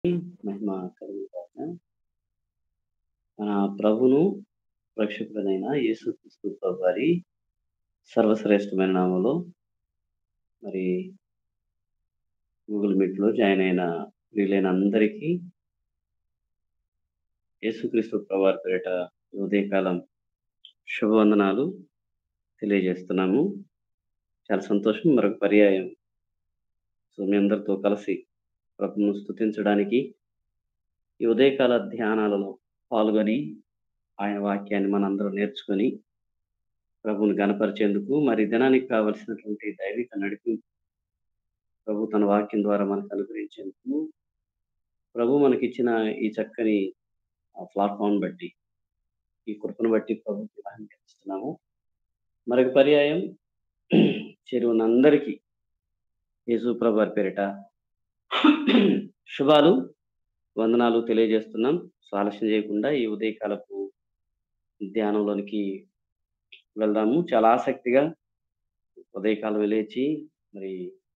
మహిమ కలుగును గాక. మన ప్రభువును, రక్షకుడైన యేసుక్రీస్తు ప్రభువారి సర్వశ్రేష్టమైన నామంలో మరి గూగుల్ మీట్‌లో జాయిన్ అయిన ప్రియులైన అందరికీ యేసుక్రీస్తు ప్రభువారి పేరిట ఈ ఉదయకాలం శుభవందనాలు తెలియజేస్తున్నాము. చాలా సంతోషం మరొక పర్యాయం సో మీ అందరితో కలిసి ప్రభువును స్తుతించడానికి ఈ ఉదయకాల ధ్యానాలలో పాల్గొని ఆయన వాక్యాన్ని మనందరం నేర్చుకొని ప్రభువుని గనపరిచేందుకు మరి దినానికి కావలసినటువంటి దైవిక నడిపింపు ప్రభు తన వాక్యం ద్వారా మనకు అనుగ్రహించేందుకు ప్రభు మనకిచ్చిన ఈ చక్కని ఆ ప్లాట్‌ఫార్మ్ బట్టి, ఈ కృపను బట్టి ప్రభువుకి మహిమ చెల్లిస్తున్నాము. మరొక పర్యాయం చేరి ఉన్న అందరికీ యేసు ప్రభువారి పేరిట శుభాలు, వందనాలు తెలియజేస్తున్నాం. సో ఆలస్యం చేయకుండా ఈ ఉదయకాలపు ధ్యానంలోనికి వెళ్దాము. చాలా ఆసక్తిగా ఉదయకాలం లేచి మరి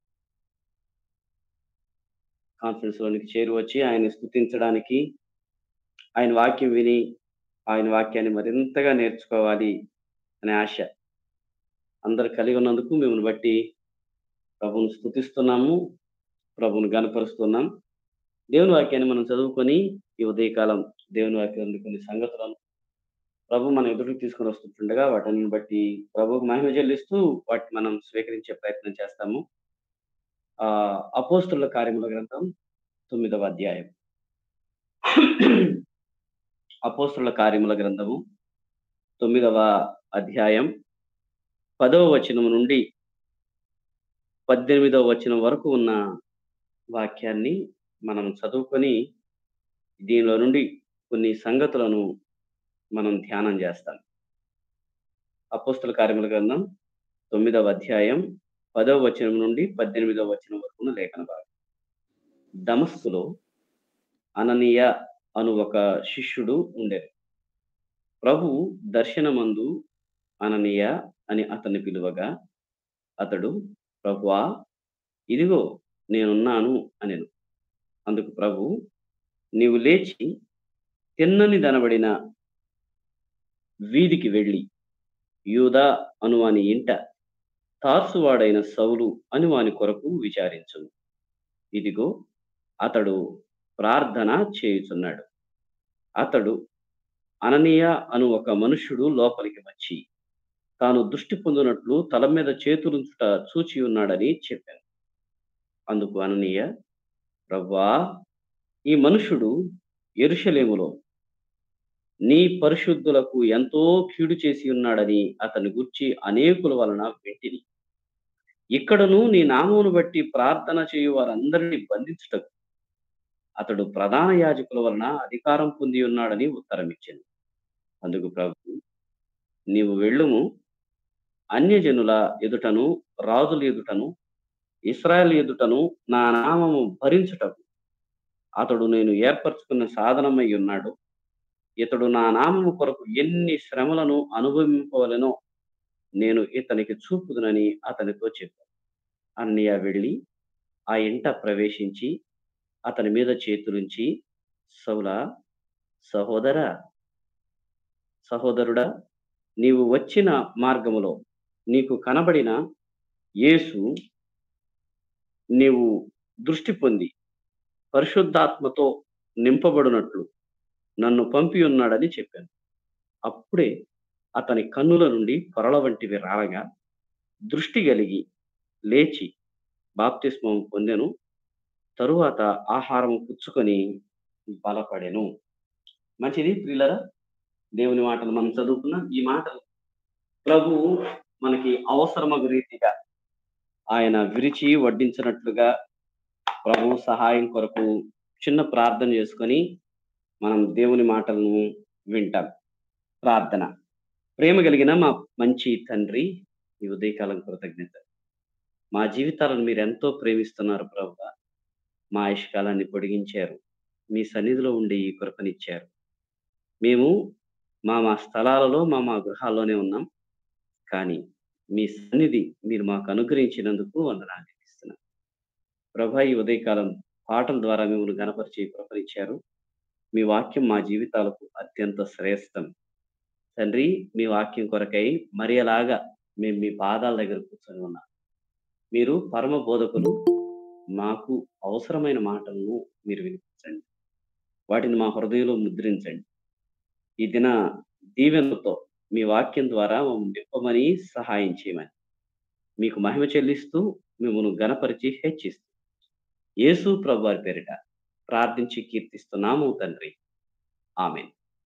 కాన్ఫరెన్స్‌లోనికి చేరువచ్చి ఆయన్ని స్తుతించడానికి, ఆయన వాక్యం విని, ఆయన వాక్యాన్ని మరింతగా నేర్చుకోవాలి అనే ఆశ అందరూ కలిగి ఉన్నందుకు మిమ్మల్ని బట్టి ప్రభువుని స్తుతిస్తున్నాము. ప్రభువుని గనపరుస్తున్నాం. దేవుని వాక్యాన్ని మనం చదువుకొని ఈ ఉదయకాలం దేవుని వాక్యంలోని కొన్ని సంగతులను ప్రభు మన ఎదుటికి తీసుకొని వస్తుండగా వాటిని బట్టి ప్రభువుకు మహిమ చెల్లిస్తూ వాటిని మనం స్వీకరించే ప్రయత్నం చేస్తాము. ఆహ్, అపోస్తలుల కార్యముల గ్రంథం 9వ అధ్యాయం. అపోస్తలుల కార్యముల గ్రంథము 9వ అధ్యాయం 10వ వచనం నుండి 18వ వచనం వరకు ఉన్న వాక్యాన్ని మనం చదువుకొని దీనిలో నుండి కొన్ని సంగతులను మనం ధ్యానం చేస్తాం. అపోస్తలుల కార్యముల గ్రంథం 9వ అధ్యాయం 10వ వచనం నుండి 18వ వచనం వరకు ఉన్న లేఖన భాగం. దమస్కులో అననీయ అను ఒక శిష్యుడు ఉండెను. ప్రభువు దర్శనమందు అననీయ అని అతన్ని పిలువగా అతడు ప్రభువా ఇదిగో నేనున్నాను అనెను. అందుకు ప్రభువు నీవు లేచి తిన్నని దనబడిన వీధికి వెళ్ళి యూదా అను వాని ఇంట తార్సువాడైన సౌలు అని వాని కొరకు విచారించుము. ఇదిగో అతడు ప్రార్థన చేయుచున్నాడు. అతడు అననీయ అను ఒక మనుష్యుడు లోపలికి వచ్చి తాను దృష్టి పొందినట్లు తల మీద చేతులుంచుట చూచి ఉన్నాడని చెప్పాను. అందుకు అననీయ ప్రభువా ఈ మనుష్యుడు యెరూషలేములో నీ పరిశుద్ధులకు ఎంతో కీడు చేసి ఉన్నాడని అతని గూర్చి అనేకుల వలన వింటిని. ఇక్కడను నీ నామమును బట్టి ప్రార్థన చేయు వారందరిని బంధించుటకు అతడు ప్రధాన యాజకుల వలన అధికారం పొంది ఉన్నాడని ఉత్తరమిచ్చెను. అందుకు ప్రభువు నీవు వెళ్ళుము అన్యజనుల ఎదుటను, రాజుల ఎదుటను, ఇశ్రాయేలు ఎదుటను నా నామము భరించుటకు అతడు నేను ఏర్పరచుకున్న సాధనమై ఉన్నాడు. ఇతడు నా నామము కొరకు ఎన్ని శ్రమలను అనుభవింపవలెనో నేను ఇతనికి చూపుదునని అతనితో చెప్పాను. అననీయ వెళ్ళి ఆ ఇంట ప్రవేశించి అతని మీద చేతులుంచి సౌలా సహోదరా సహోదరుడా నీవు వచ్చిన మార్గములో నీకు కనబడిన యేసు నీవు దృష్టి పొంది పరిశుద్ధాత్మతో నింపబడినట్లు నన్ను పంపి ఉన్నాడని చెప్పాను. అప్పుడే అతని కన్నుల నుండి పొరల వంటివి రాలగా దృష్టి కలిగి లేచి బాప్తిస్మం పొందెను. తరువాత ఆహారము పుచ్చుకొని బలపడెను. మంచిది ప్రియులారా దేవుని మాటలు మనం చదువుకున్నాం. ఈ మాటలు ప్రభువు మనకి అవసరమగు రీతిగా ఆయన విరిచి వడ్డించినట్లుగా ప్రభువు సహాయం కొరకు చిన్న ప్రార్థన చేసుకొని మనం దేవుని మాటలను వింటాం. ప్రార్థన ప్రేమ కలిగిన మా మంచి తండ్రి ఈ ఉదయకాలం కృతజ్ఞత. మా జీవితాలను మీరెంతో ప్రేమిస్తున్నారు ప్రభువా. మా ఆయుష్కాలాన్ని పొడిగించారు. మీ సన్నిధిలో ఉండి ఈ కృపనిచ్చారు. మేము మా మా స్థలాలలో, మా మా గృహాల్లోనే ఉన్నాం. కానీ మీ సన్నిధి మీరు మాకు అనుగ్రహించినందుకు వందనాలు చెల్లిస్తున్నాం. ప్రభా ఈ ఉదయకాలం పాటల ద్వారా మిమ్మల్ని గణపరిచి కృపనిచ్చారు మీ వాక్యం మా జీవితాలకు అత్యంత శ్రేష్టం తండ్రి మీ వాక్యం కొరకై మరి అలాగా మేము మీ పాదాల దగ్గర కూర్చొని ఉన్నాం మీరు పరమ బోధకులు మాకు అవసరమైన మాటలను మీరు వినిపించండి వాటిని మా హృదయంలో ముద్రించండి ఈ దిన దీవెనలతో మీ వాక్యం ద్వారా మమ్మల్ని నింపమని సహాయం చేయమని మీకు మహిమ చెల్లిస్తూ మిమ్మల్ని గణపరిచి హెచ్చిస్తూ యేసు ప్రభు వారి పేరిట ప్రార్థించి కీర్తిస్తున్నాము తండ్రి ఆమె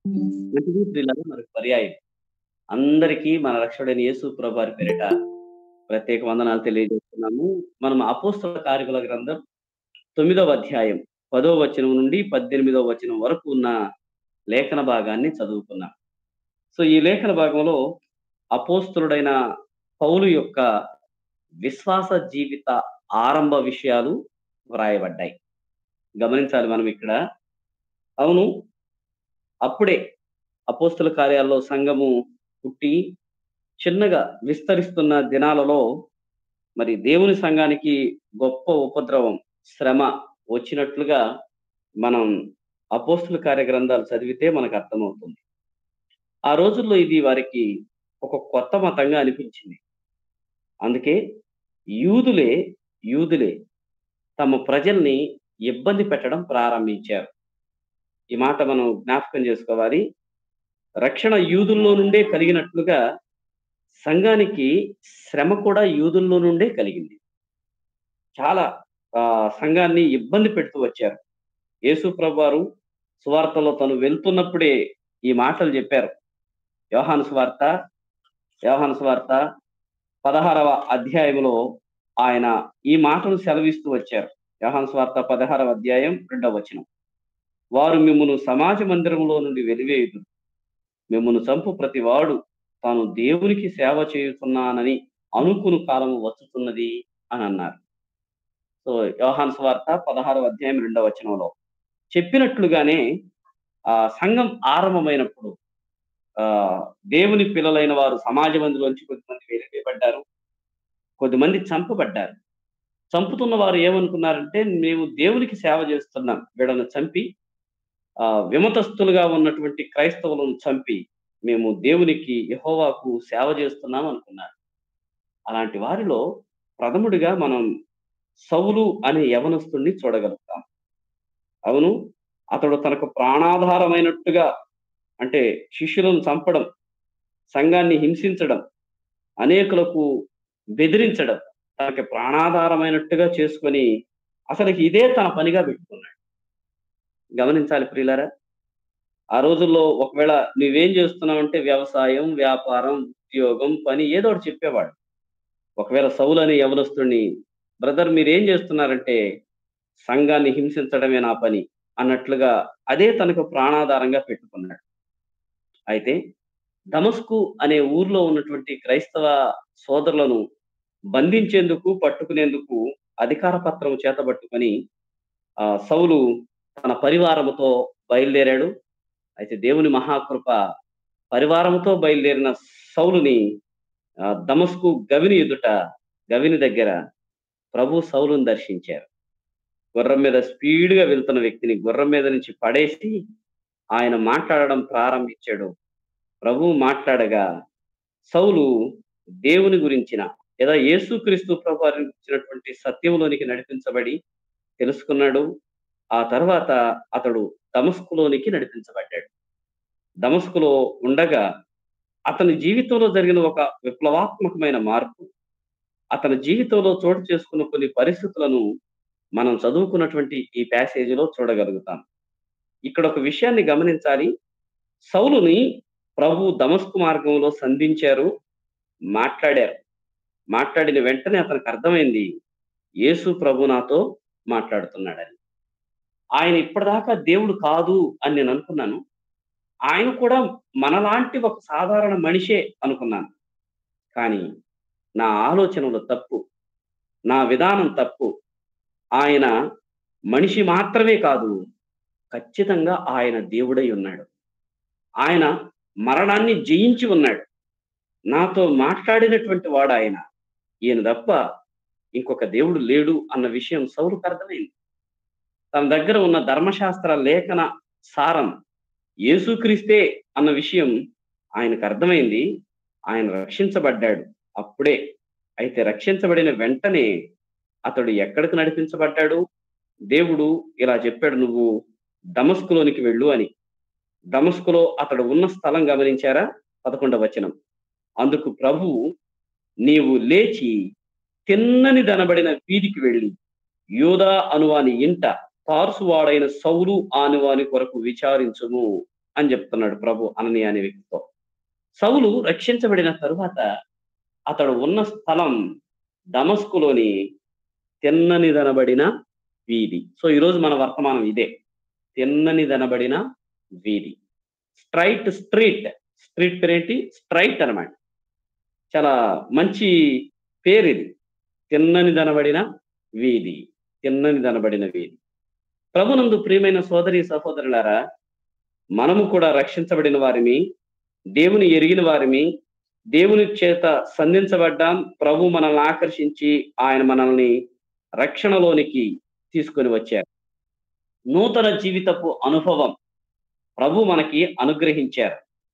మరొక పర్యాయం అందరికీ మన రక్షకుడైన యేసు ప్రభు వారి పేరిట ప్రత్యేక వందనాలు తెలియజేస్తున్నాము మనం అపోస్తల కార్యకుల గ్రంథం తొమ్మిదవ అధ్యాయం పదవ వచనం నుండి పద్దెనిమిదవ వచనం వరకు ఉన్న లేఖన భాగాన్ని చదువుకున్నాం సో ఈ లేఖన భాగంలో అపోస్తులుడైన పౌలు యొక్క విశ్వాస జీవిత ఆరంభ విషయాలు వ్రాయబడ్డాయి గమనించాలి మనం ఇక్కడ అవును అప్పుడే అపోస్తుల కార్యాల్లో సంఘము పుట్టి చిన్నగా విస్తరిస్తున్న దినాలలో మరి దేవుని సంఘానికి గొప్ప ఉపద్రవం శ్రమ వచ్చినట్లుగా మనం అపోస్తుల కార్యగ్రంథాలు చదివితే మనకు అర్థమవుతుంది ఆ రోజుల్లో ఇది వారికి ఒక కొత్త మతంగా అనిపించింది అందుకే యూదులే యూదులే తమ ప్రజల్ని ఇబ్బంది పెట్టడం ప్రారంభించారు ఈ మాట మనం జ్ఞాపకం చేసుకోవాలి రక్షణ యూదుల్లో నుండే కలిగినట్లుగా సంఘానికి శ్రమ కూడా యూదుల్లో నుండే కలిగింది చాలా ఆ సంఘాన్ని ఇబ్బంది పెడుతూ వచ్చారు యేసు వారు సువార్తలో తను వెళ్తున్నప్పుడే ఈ మాటలు చెప్పారు యోహాను స్వార్త యోహాను స్వార్త పదహారవ అధ్యాయంలో ఆయన ఈ మాటలు సెలవిస్తూ వచ్చారు యోహాను స్వార్త పదహారవ అధ్యాయం రెండవ వచనం వారు మిమ్మల్ని సమాజ మందిరంలో నుండి వెలివేయుదు మిమ్మల్ని చంపు ప్రతి వాడు తాను దేవునికి సేవ చేయుతున్నానని అనుకుని కాలం వచ్చుతున్నది అని అన్నారు సో యోహాన్ స్వార్త పదహారవ అధ్యాయం రెండవ వచనంలో చెప్పినట్లుగానే ఆ సంఘం ఆరంభమైనప్పుడు ఆ దేవుని పిల్లలైన వారు సమాజ మందిలోంచి కొద్దిమంది వెలివేయబడ్డారు కొద్దిమంది చంపబడ్డారు చంపుతున్న వారు ఏమనుకున్నారంటే మేము దేవునికి సేవ చేస్తున్నాం వీళ్ళను చంపి ఆ విమతస్తులుగా ఉన్నటువంటి క్రైస్తవులను చంపి మేము దేవునికి యహోవాకు సేవ చేస్తున్నాం అనుకున్నారు అలాంటి వారిలో ప్రథముడిగా మనం సౌలు అనే యవనస్తుడిని చూడగలుగుతాం అవును అతడు తనకు ప్రాణాధారమైనట్టుగా అంటే శిష్యులను చంపడం సంఘాన్ని హింసించడం అనేకులకు బెదిరించడం తనకి ప్రాణాధారమైనట్టుగా చేసుకొని అసలుకి ఇదే తన పనిగా పెట్టుకున్నాడు గమనించాలి ప్రియులారా ఆ రోజుల్లో ఒకవేళ నువ్వేం చేస్తున్నావు అంటే వ్యవసాయం వ్యాపారం ఉద్యోగం పని ఏదో ఒకటి చెప్పేవాడు ఒకవేళ సౌలని యవనస్తుడిని బ్రదర్ మీరేం చేస్తున్నారంటే సంఘాన్ని హింసించడమే నా పని అన్నట్లుగా అదే తనకు ప్రాణాధారంగా పెట్టుకున్నాడు అయితే దమస్కు అనే ఊర్లో ఉన్నటువంటి క్రైస్తవ సోదరులను బంధించేందుకు పట్టుకునేందుకు అధికార పత్రం చేతబట్టుకొని ఆ సౌలు తన పరివారముతో బయలుదేరాడు అయితే దేవుని మహాకృప పరివారముతో బయలుదేరిన సౌలుని దమస్కు గవిని ఎదుట గవిని దగ్గర ప్రభు సౌలుని దర్శించారు గుర్రం మీద స్పీడ్గా వెళ్తున్న వ్యక్తిని గుర్రం మీద నుంచి పడేసి ఆయన మాట్లాడడం ప్రారంభించాడు ప్రభు మాట్లాడగా సౌలు దేవుని గురించిన లేదా యేసుక్రీస్తు ప్రభు ఇచ్చినటువంటి సత్యంలోనికి నడిపించబడి తెలుసుకున్నాడు ఆ తర్వాత అతడు దమస్కులోనికి నడిపించబడ్డాడు దమస్కులో ఉండగా అతని జీవితంలో జరిగిన ఒక విప్లవాత్మకమైన మార్పు అతని జీవితంలో చోటు చేసుకున్న కొన్ని పరిస్థితులను మనం చదువుకున్నటువంటి ఈ ప్యాసేజీలో చూడగలుగుతాం ఇక్కడ ఒక విషయాన్ని గమనించాలి సౌలుని ప్రభు దమస్కు మార్గంలో సంధించారు మాట్లాడారు మాట్లాడిన వెంటనే అతనికి అర్థమైంది యేసు ప్రభు నాతో మాట్లాడుతున్నాడని ఆయన ఇప్పటిదాకా దేవుడు కాదు అని నేను అనుకున్నాను ఆయన కూడా మనలాంటి ఒక సాధారణ మనిషే అనుకున్నాను కానీ నా ఆలోచనలు తప్పు నా విధానం తప్పు ఆయన మనిషి మాత్రమే కాదు ఖచ్చితంగా ఆయన దేవుడై ఉన్నాడు ఆయన మరణాన్ని జయించి ఉన్నాడు నాతో మాట్లాడినటువంటి వాడు ఆయన ఈయన తప్ప ఇంకొక దేవుడు లేడు అన్న విషయం సౌరుకు అర్థమైంది తన దగ్గర ఉన్న ధర్మశాస్త్ర లేఖన సారం యేసుక్రీస్తే అన్న విషయం ఆయనకు అర్థమైంది ఆయన రక్షించబడ్డాడు అప్పుడే అయితే రక్షించబడిన వెంటనే అతడు ఎక్కడికి నడిపించబడ్డాడు దేవుడు ఇలా చెప్పాడు నువ్వు దమస్కులోనికి వెళ్ళు అని దమస్కులో అతడు ఉన్న స్థలం గమనించారా పదకొండవ వచనం అందుకు ప్రభువు నీవు లేచి తిన్నని దనబడిన వీధికి వెళ్ళి యోధా అనువాని ఇంట తార్సువాడైన సౌలు ఆనువాని కొరకు విచారించుము అని చెప్తున్నాడు ప్రభు అనని అనే వ్యక్తితో సౌలు రక్షించబడిన తరువాత అతడు ఉన్న స్థలం దమస్కులోని తిన్నని దనబడిన వీధి సో ఈరోజు మన వర్తమానం ఇదే తిన్నని దనబడిన వీధి స్ట్రైట్ స్ట్రీట్ స్ట్రీట్ పేరు ఏంటి స్ట్రైట్ అనమాట చాలా మంచి పేరు ఇది తిన్నని దనబడిన వీధి తిన్నని దనబడిన వీధి ప్రభునందు ప్రియమైన సోదరి సహోదరులారా మనము కూడా రక్షించబడిన వారిని దేవుని ఎరిగిన వారిని దేవుని చేత సంధించబడ్డాం ప్రభు మనల్ని ఆకర్షించి ఆయన మనల్ని రక్షణలోనికి తీసుకొని వచ్చారు నూతన జీవితపు అనుభవం ప్రభు మనకి అనుగ్రహించారు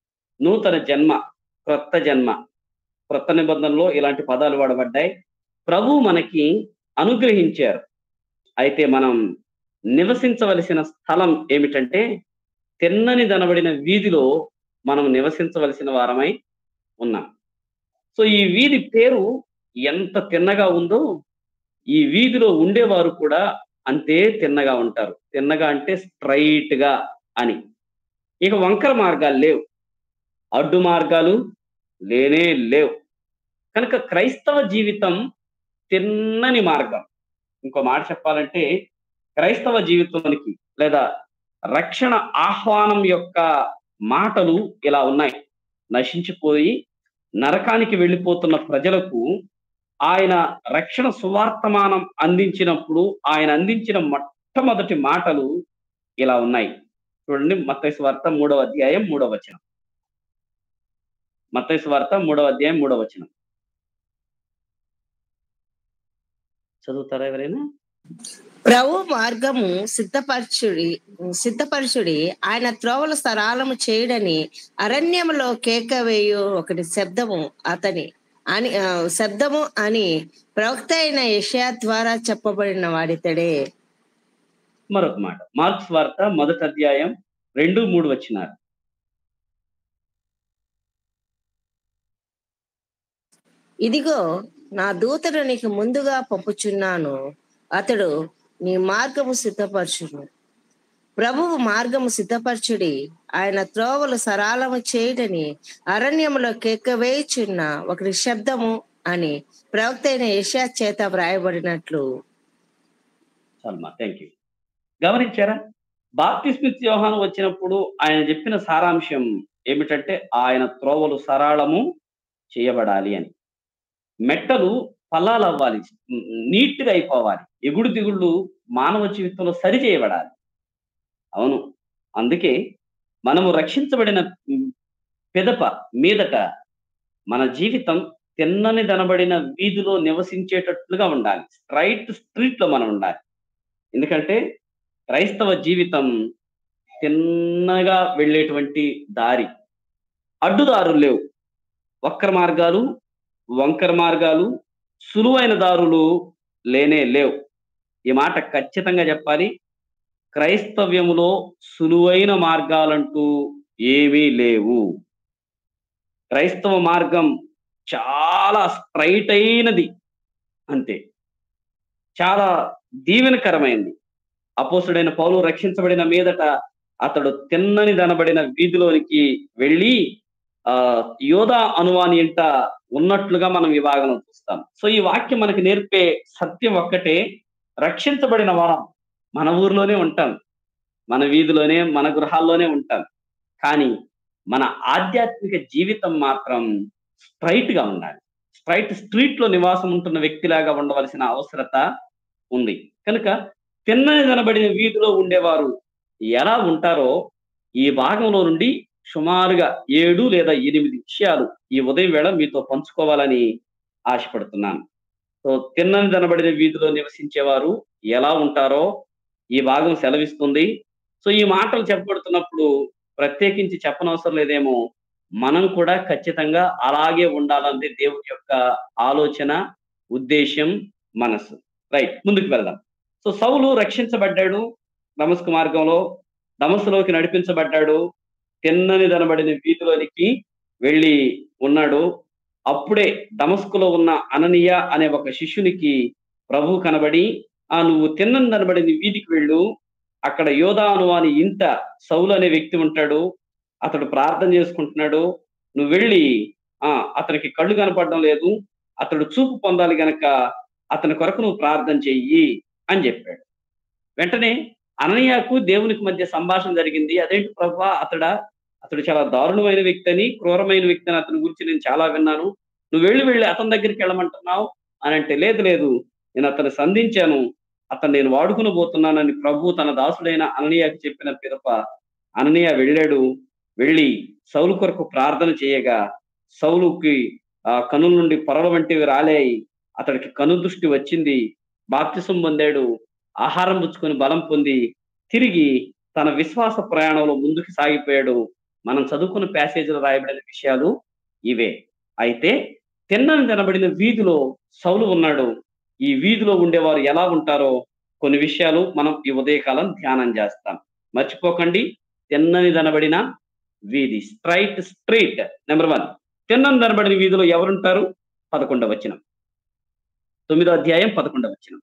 నూతన జన్మ క్రొత్త జన్మ క్రొత్త నిబంధనలో ఇలాంటి పదాలు వాడబడ్డాయి ప్రభు మనకి అనుగ్రహించారు అయితే మనం నివసించవలసిన స్థలం ఏమిటంటే తిన్నని దనబడిన వీధిలో మనం నివసించవలసిన వారమై ఉన్నాం సో ఈ వీధి పేరు ఎంత తిన్నగా ఉందో ఈ వీధిలో ఉండేవారు కూడా అంతే తిన్నగా ఉంటారు తిన్నగా అంటే స్ట్రైట్ గా అని ఇక వంకర మార్గాలు లేవు అడ్డు మార్గాలు లేనే లేవు కనుక క్రైస్తవ జీవితం తిన్నని మార్గం ఇంకో మాట చెప్పాలంటే క్రైస్తవ జీవితానికి లేదా రక్షణ ఆహ్వానం యొక్క మాటలు ఇలా ఉన్నాయి నశించిపోయి నరకానికి వెళ్ళిపోతున్న ప్రజలకు ఆయన రక్షణ సువార్తమానం అందించినప్పుడు ఆయన అందించిన మొట్టమొదటి మాటలు ఇలా ఉన్నాయి చూడండి మత్తైసు వార్త మూడవ అధ్యాయం మూడవ వచనం మత్తైసు వార్త మూడవ అధ్యాయం మూడవ వచనం చదువుతారా ఎవరైనా ప్రభు మార్గము సిద్ధపరచుడి సిద్ధపరచుడి ఆయన త్రోవలు సరాలము చేయడని అరణ్యములో కేక వేయు ఒకటి శబ్దము అతని అని ఆ, శబ్దము అని ప్రవక్త అయిన యషయా ద్వారా చెప్పబడిన వాడితడే మరొక మాట మార్క్స్ వార్త మొదటి అధ్యాయం రెండు మూడు వచ్చినారు ఇదిగో నా దూతను నీకు ముందుగా పంపుచున్నాను అతడు నీ మార్గము సిద్ధపరచును ప్రభువు మార్గము సిద్ధపరచుడి ఆయన త్రోవలు సరాలము చేయడని అరణ్యములో కేకవేయుచున్న ఒకరి శబ్దము అని ప్రవక్త అయిన యశా చేత వ్రాయబడినట్లు చాలమ్మా థ్యాంక్ యూ గమనించారా బాప్తిస్మిత్ యోహాను వచ్చినప్పుడు ఆయన చెప్పిన సారాంశం ఏమిటంటే ఆయన త్రోవలు సరాళము చేయబడాలి అని మెట్టలు పల్లాలు అవ్వాలి నీట్గా అయిపోవాలి ఎగుడు దిగుళ్ళు మానవ జీవితంలో సరి చేయబడాలి అవును అందుకే మనము రక్షించబడిన పెదప మీదట మన జీవితం తిన్నని దనబడిన వీధిలో నివసించేటట్లుగా ఉండాలి స్ట్రైట్ స్ట్రీట్ లో మనం ఉండాలి ఎందుకంటే క్రైస్తవ జీవితం తిన్నగా వెళ్ళేటువంటి దారి అడ్డుదారులు లేవు వక్ర మార్గాలు వంకర మార్గాలు సులువైన దారులు లేనే లేవు ఈ మాట ఖచ్చితంగా చెప్పాలి క్రైస్తవ్యములో సులువైన మార్గాలంటూ ఏమీ లేవు క్రైస్తవ మార్గం చాలా స్ట్రైట్ అయినది అంతే చాలా దీవెనకరమైంది అపోసుడైన పౌలు రక్షించబడిన మీదట అతడు తిన్నని దనబడిన వీధిలోనికి వెళ్ళి ఆ యోధా అనువాని ఇంట ఉన్నట్లుగా మనం ఈ భాగం చూస్తాం సో ఈ వాక్యం మనకి నేర్పే సత్యం ఒక్కటే రక్షించబడిన వారం మన ఊర్లోనే ఉంటాం మన వీధిలోనే మన గృహాల్లోనే ఉంటాం కానీ మన ఆధ్యాత్మిక జీవితం మాత్రం స్ట్రైట్ గా ఉండాలి స్ట్రైట్ స్ట్రీట్ లో నివాసం ఉంటున్న వ్యక్తిలాగా ఉండవలసిన అవసరత ఉంది కనుక తిన్నని కనబడిన వీధిలో ఉండేవారు ఎలా ఉంటారో ఈ భాగంలో నుండి సుమారుగా ఏడు లేదా ఎనిమిది విషయాలు ఈ ఉదయం వేళ మీతో పంచుకోవాలని ఆశపడుతున్నాను సో తిన్నని కనబడిన వీధిలో నివసించేవారు ఎలా ఉంటారో ఈ భాగం సెలవిస్తుంది సో ఈ మాటలు చెప్పబడుతున్నప్పుడు ప్రత్యేకించి చెప్పనవసరం లేదేమో మనం కూడా ఖచ్చితంగా అలాగే ఉండాలన్నది దేవుడి యొక్క ఆలోచన ఉద్దేశం మనసు రైట్ ముందుకు వెళ్దాం సో సౌలు రక్షించబడ్డాడు నమస్క మార్గంలో దమస్సులోకి నడిపించబడ్డాడు తిన్నని దనబడిన వీధిలోనికి వెళ్ళి ఉన్నాడు అప్పుడే దమస్కులో ఉన్న అననీయ అనే ఒక శిష్యునికి ప్రభు కనబడి ఆ నువ్వు తిన్నని దనబడిన వీధికి వెళ్ళు అక్కడ యోధా అనువాని ఇంట సౌలు అనే వ్యక్తి ఉంటాడు అతడు ప్రార్థన చేసుకుంటున్నాడు నువ్వు వెళ్ళి ఆ అతనికి కళ్ళు కనపడడం లేదు అతడు చూపు పొందాలి గనక అతని కొరకు నువ్వు ప్రార్థన చెయ్యి అని చెప్పాడు వెంటనే అననీయకు దేవునికి మధ్య సంభాషణ జరిగింది అదేంటి ప్రభా అతడా అతడు చాలా దారుణమైన వ్యక్తి అని క్రూరమైన వ్యక్తి అని అతని గురించి నేను చాలా విన్నాను నువ్వు వెళ్ళి వెళ్ళి అతని దగ్గరికి వెళ్ళమంటున్నావు అని అంటే లేదు లేదు నేను అతన్ని సంధించాను అతను నేను వాడుకుని పోతున్నానని ప్రభు తన దాసుడైన అననీయకు చెప్పిన పిదప అననీయ వెళ్ళాడు వెళ్ళి సౌలు కొరకు ప్రార్థన చేయగా సౌలుకి ఆ కనుల నుండి పొరల వంటివి రాలేయి అతడికి కను దృష్టి వచ్చింది బాప్తిసం పొందాడు ఆహారం పుచ్చుకొని బలం పొంది తిరిగి తన విశ్వాస ప్రయాణంలో ముందుకు సాగిపోయాడు మనం చదువుకున్న ప్యాసేజీలు రాయబడిన విషయాలు ఇవే అయితే తిన్నని తినబడిన వీధిలో సౌలు ఉన్నాడు ఈ వీధిలో ఉండేవారు ఎలా ఉంటారో కొన్ని విషయాలు మనం ఈ ఉదయకాలం ధ్యానం చేస్తాం మర్చిపోకండి తిన్నని దనబడిన వీధి స్ట్రైట్ స్ట్రీట్ నెంబర్ వన్ తిన్నని దనబడిన వీధిలో ఎవరుంటారు పదకొండవ వచనం తొమ్మిదో అధ్యాయం పదకొండవ వచనం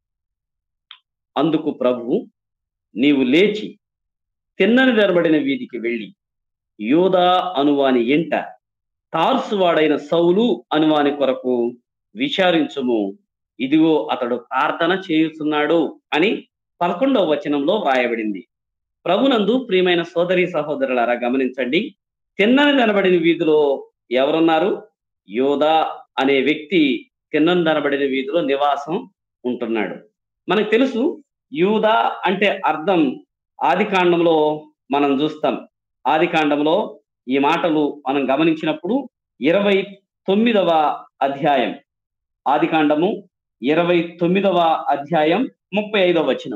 అందుకు ప్రభు నీవు లేచి తిన్నని దనబడిన వీధికి వెళ్ళి యోధా అనువాని ఎంట తార్సువాడైన సౌలు అనువాని కొరకు విచారించుము ఇదిగో అతడు ప్రార్థన చేయుతున్నాడు అని పదకొండవ వచనంలో వ్రాయబడింది ప్రభునందు ప్రియమైన సోదరి సహోదరులారా గమనించండి తిన్నని కనబడిన వీధిలో ఎవరున్నారు యోధా అనే వ్యక్తి తిన్నని కనబడిన వీధిలో నివాసం ఉంటున్నాడు మనకు తెలుసు యూదా అంటే అర్థం ఆది కాండంలో మనం చూస్తాం ఆది కాండంలో ఈ మాటలు మనం గమనించినప్పుడు ఇరవై తొమ్మిదవ అధ్యాయం ఆది కాండము ఇరవై తొమ్మిదవ అధ్యాయం ముప్పై ఐదవ వచనం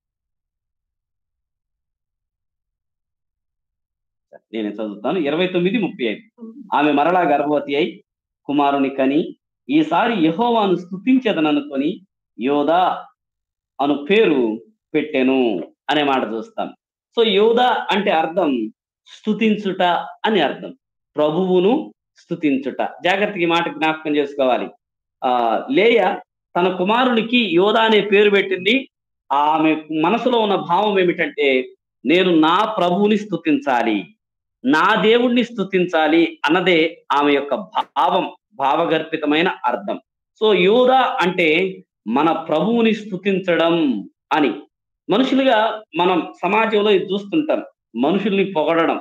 నేను చదువుతాను ఇరవై తొమ్మిది ముప్పై ఐదు ఆమె మరలా గర్భవతి అయి కుమారుని కని ఈసారి యహోవాను స్థుతించదననుకొని యోధా అను పేరు పెట్టెను అనే మాట చూస్తాం సో యోధ అంటే అర్థం స్థుతించుట అని అర్థం ప్రభువును స్థుతించుట జాగ్రత్తగా ఈ మాట జ్ఞాపకం చేసుకోవాలి ఆ లేయ తన కుమారునికి యోధ అనే పేరు పెట్టింది ఆమె మనసులో ఉన్న భావం ఏమిటంటే నేను నా ప్రభువుని స్థుతించాలి నా దేవుణ్ణి స్థుతించాలి అన్నదే ఆమె యొక్క భావం భావగర్భితమైన అర్థం సో యోధ అంటే మన ప్రభువుని స్థుతించడం అని మనుషులుగా మనం సమాజంలో ఇది చూస్తుంటాం మనుషుల్ని పొగడడం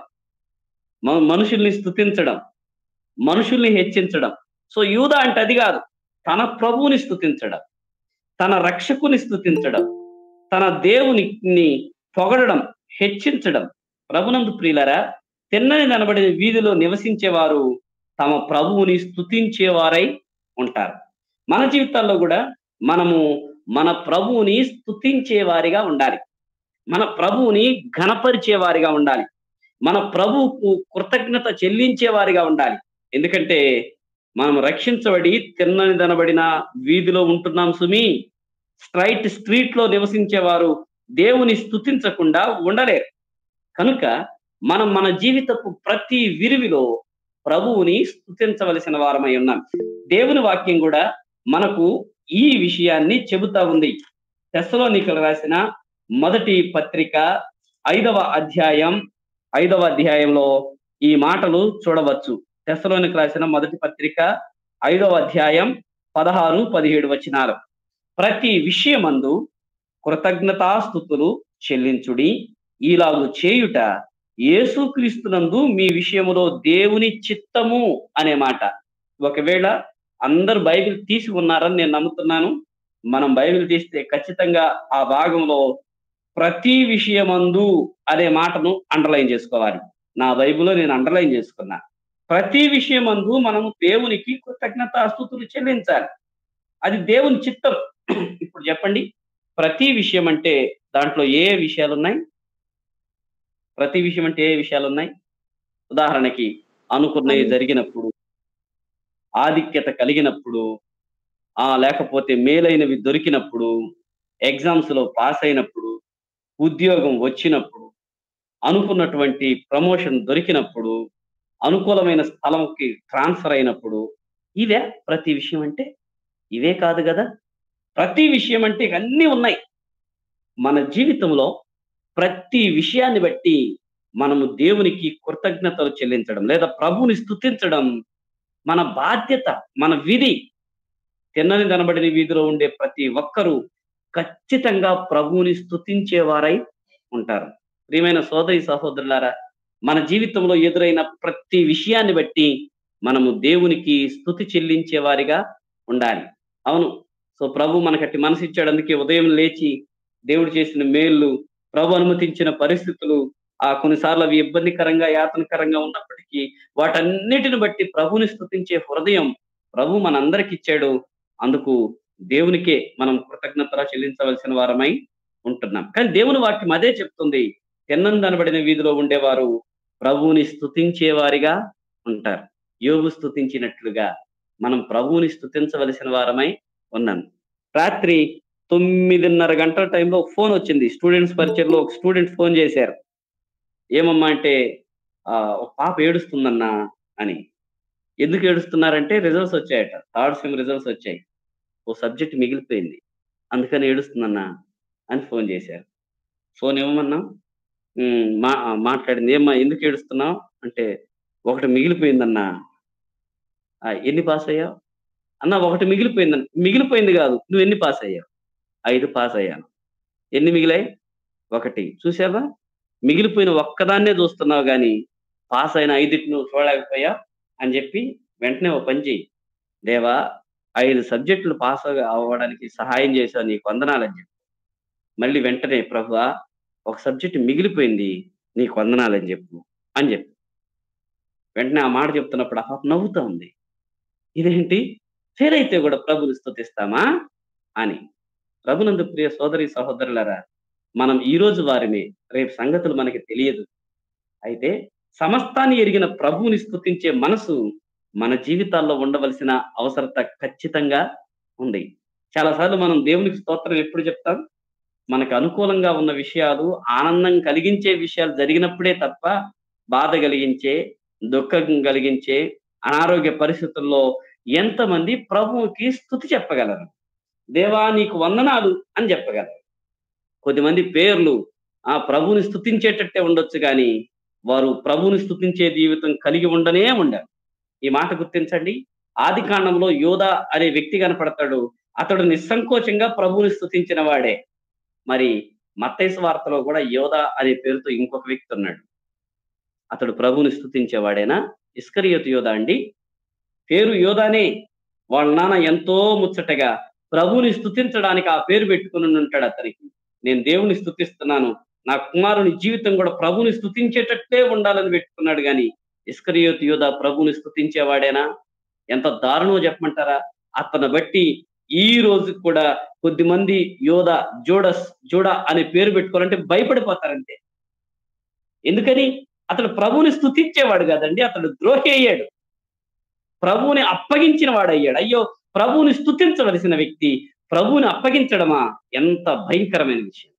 మనుషుల్ని స్థుతించడం మనుషుల్ని హెచ్చించడం సో యూద అంటే అది కాదు తన ప్రభువుని స్థుతించడం తన రక్షకుని స్థుతించడం తన దేవుని పొగడడం హెచ్చించడం ప్రభునందు ప్రియులరా తిన్నని కనబడిన వీధిలో నివసించేవారు తమ ప్రభువుని స్థుతించేవారై ఉంటారు మన జీవితాల్లో కూడా మనము మన ప్రభువుని స్థుతించే వారిగా ఉండాలి మన ప్రభువుని ఘనపరిచే వారిగా ఉండాలి మన ప్రభువుకు కృతజ్ఞత చెల్లించే వారిగా ఉండాలి ఎందుకంటే మనం రక్షించబడి తిన్నని దనబడిన వీధిలో ఉంటున్నాం సుమి స్ట్రైట్ స్ట్రీట్ లో నివసించేవారు దేవుని స్థుతించకుండా ఉండలేరు కనుక మనం మన జీవితపు ప్రతి విరివిలో ప్రభువుని స్థుతించవలసిన వారమై ఉన్నాం దేవుని వాక్యం కూడా మనకు ఈ విషయాన్ని చెబుతా ఉంది తెస్సలోనికలు రాసిన మొదటి పత్రిక ఐదవ అధ్యాయం ఐదవ అధ్యాయంలో ఈ మాటలు చూడవచ్చు తెస్సలోనికి రాసిన మొదటి పత్రిక ఐదవ అధ్యాయం పదహారు పదిహేడు వచనాలు ప్రతి విషయమందు కృతజ్ఞతాస్థుతులు చెల్లించుడి ఇలాగు చేయుట యేసుక్రీస్తునందు మీ విషయములో దేవుని చిత్తము అనే మాట ఒకవేళ అందరు బైబిల్ తీసి ఉన్నారని నేను నమ్ముతున్నాను మనం బైబిల్ తీస్తే ఖచ్చితంగా ఆ భాగంలో ప్రతి విషయమందు అనే మాటను అండర్లైన్ చేసుకోవాలి నా బైబిల్లో నేను అండర్లైన్ చేసుకున్నా ప్రతి విషయమందు మనము దేవునికి కృతజ్ఞతాస్తుతులు చెల్లించాలి అది దేవుని చిత్తం ఇప్పుడు చెప్పండి ప్రతి విషయం అంటే దాంట్లో ఏ విషయాలు ఉన్నాయి ప్రతి విషయం అంటే ఏ విషయాలు ఉన్నాయి ఉదాహరణకి అనుకున్నవి జరిగినప్పుడు ఆధిక్యత కలిగినప్పుడు ఆ లేకపోతే మేలైనవి దొరికినప్పుడు ఎగ్జామ్స్ లో పాస్ అయినప్పుడు ఉద్యోగం వచ్చినప్పుడు అనుకున్నటువంటి ప్రమోషన్ దొరికినప్పుడు అనుకూలమైన స్థలంకి ట్రాన్స్ఫర్ అయినప్పుడు ఇవే ప్రతి విషయం అంటే ఇవే కాదు కదా ప్రతి విషయం అంటే ఇక అన్నీ ఉన్నాయి మన జీవితంలో ప్రతి విషయాన్ని బట్టి మనము దేవునికి కృతజ్ఞతలు చెల్లించడం లేదా ప్రభుని స్తుతించడం మన బాధ్యత మన విధి తిన్నని కనబడిన వీధిలో ఉండే ప్రతి ఒక్కరూ ఖచ్చితంగా ప్రభువుని స్తుతించేవారై ఉంటారు ప్రియమైన సోదరి సహోదరులారా మన జీవితంలో ఎదురైన ప్రతి విషయాన్ని బట్టి మనము దేవునికి స్తుతి చెల్లించే వారిగా ఉండాలి అవును సో ప్రభు మనకట్టి మనసు ఇచ్చాడు అందుకే ఉదయం లేచి దేవుడు చేసిన మేళ్ళు ప్రభు అనుమతించిన పరిస్థితులు ఆ కొన్నిసార్లు అవి ఇబ్బందికరంగా యాతనకరంగా ఉన్నప్పటికీ వాటన్నిటిని బట్టి ప్రభుని స్తుతించే హృదయం ప్రభు మనందరికి ఇచ్చాడు అందుకు దేవునికే మనం కృతజ్ఞతలు చెల్లించవలసిన వారమై ఉంటున్నాం కానీ దేవుని వాక్యం అదే చెప్తుంది తెన్నందనబడిన వీధిలో ఉండేవారు ప్రభువుని స్తుతించే వారిగా ఉంటారు యోగు స్తుతించినట్లుగా మనం ప్రభువుని స్తుతించవలసిన వారమై ఉన్నాం రాత్రి తొమ్మిదిన్నర గంటల టైంలో ఫోన్ వచ్చింది స్టూడెంట్స్ పరిచయంలో ఒక స్టూడెంట్ ఫోన్ చేశారు ఏమమ్మా అంటే ఆ ఒక పాప ఏడుస్తుందన్నా అని ఎందుకు ఏడుస్తున్నారంటే రిజల్ట్స్ వచ్చాయట థర్డ్ సెమ్ రిజల్ట్స్ వచ్చాయి ఓ సబ్జెక్ట్ మిగిలిపోయింది అందుకని ఏడుస్తుందన్నా అని ఫోన్ చేశారు ఫోన్ ఏమన్నా మా మాట్లాడింది ఏమ్మా ఎందుకు ఏడుస్తున్నావు అంటే ఒకటి మిగిలిపోయిందన్నా "ఆ, ఎన్ని పాస్ అయ్యావు అన్న ఒకటి మిగిలిపోయిందన్న మిగిలిపోయింది కాదు నువ్వు ఎన్ని పాస్ అయ్యావు ఐదు పాస్ అయ్యాను ఎన్ని మిగిలాయి ఒకటి చూసావా మిగిలిపోయిన ఒక్కదాన్నే చూస్తున్నావు కానీ పాస్ అయిన ఐదుటి నువ్వు చూడలేకపోయావు అని చెప్పి వెంటనే ఓ పని చెయ్యి దేవా ఐదు సబ్జెక్టులు పాస్ అవ్వడానికి సహాయం చేశావు నీకు వందనాలని చెప్పి మళ్ళీ వెంటనే ప్రభువా ఒక సబ్జెక్ట్ మిగిలిపోయింది నీకు వందనాలని చెప్పు అని చెప్పి వెంటనే ఆ మాట చెప్తున్నప్పుడు ఆ పాప నవ్వుతా ఉంది ఇదేంటి ఫెయిల్ అయితే కూడా ప్రభుని స్తుతిస్తామా అని ప్రభునందు ప్రియ సోదరి సహోదరులరా మనం ఈ రోజు వారిని రేపు సంగతులు మనకి తెలియదు అయితే సమస్తాన్ని ఎరిగిన ప్రభువుని స్తుతించే మనసు మన జీవితాల్లో ఉండవలసిన అవసరత ఖచ్చితంగా ఉంది చాలాసార్లు మనం దేవునికి స్తోత్రం ఎప్పుడు చెప్తాం మనకు అనుకూలంగా ఉన్న విషయాలు ఆనందం కలిగించే విషయాలు జరిగినప్పుడే తప్ప బాధ కలిగించే దుఃఖం కలిగించే అనారోగ్య పరిస్థితుల్లో ఎంతమంది ప్రభువుకి స్థుతి చెప్పగలరు దేవా నీకు వందనాలు అని చెప్పగలరు కొద్దిమంది పేర్లు ఆ ప్రభువుని స్థుతించేటట్టే ఉండొచ్చు కానీ వారు ప్రభువుని స్థుతించే జీవితం కలిగి ఉండనే ఉండరు ఈ మాట గుర్తించండి ఆది కాండంలో యోధ అనే వ్యక్తి కనపడతాడు అతడు నిస్సంకోచంగా ప్రభువుని స్థుతించిన వాడే మరి మత్తైసు వార్తలో కూడా యోధ అనే పేరుతో ఇంకొక వ్యక్తి ఉన్నాడు అతడు ప్రభువుని స్థుతించేవాడేనా ఇస్కరియోతు యోధ అండి పేరు యోధానే వాళ్ళ నాన్న ఎంతో ముచ్చటగా ప్రభువుని స్థుతించడానికి ఆ పేరు పెట్టుకుని ఉంటాడు అతనికి నేను దేవుని స్థుతిస్తున్నాను నా కుమారుని జీవితం కూడా ప్రభుని స్థుతించేటట్టే ఉండాలని పెట్టుకున్నాడు కానీ ఇస్కరియోతు యోధ ప్రభుని స్థుతించేవాడేనా ఎంత దారుణమో చెప్పమంటారా అతను బట్టి ఈ రోజు కూడా కొద్దిమంది యోధ జోడస్ జోడ అనే పేరు పెట్టుకోవాలంటే భయపడిపోతారంతే ఎందుకని అతడు ప్రభువుని స్థుతించేవాడు కాదండి అతడు ద్రోహి అయ్యాడు ప్రభువుని అప్పగించిన వాడు అయ్యాడు అయ్యో ప్రభువుని స్థుతించవలసిన వ్యక్తి ప్రభువుని అప్పగించడమా ఎంత భయంకరమైన విషయం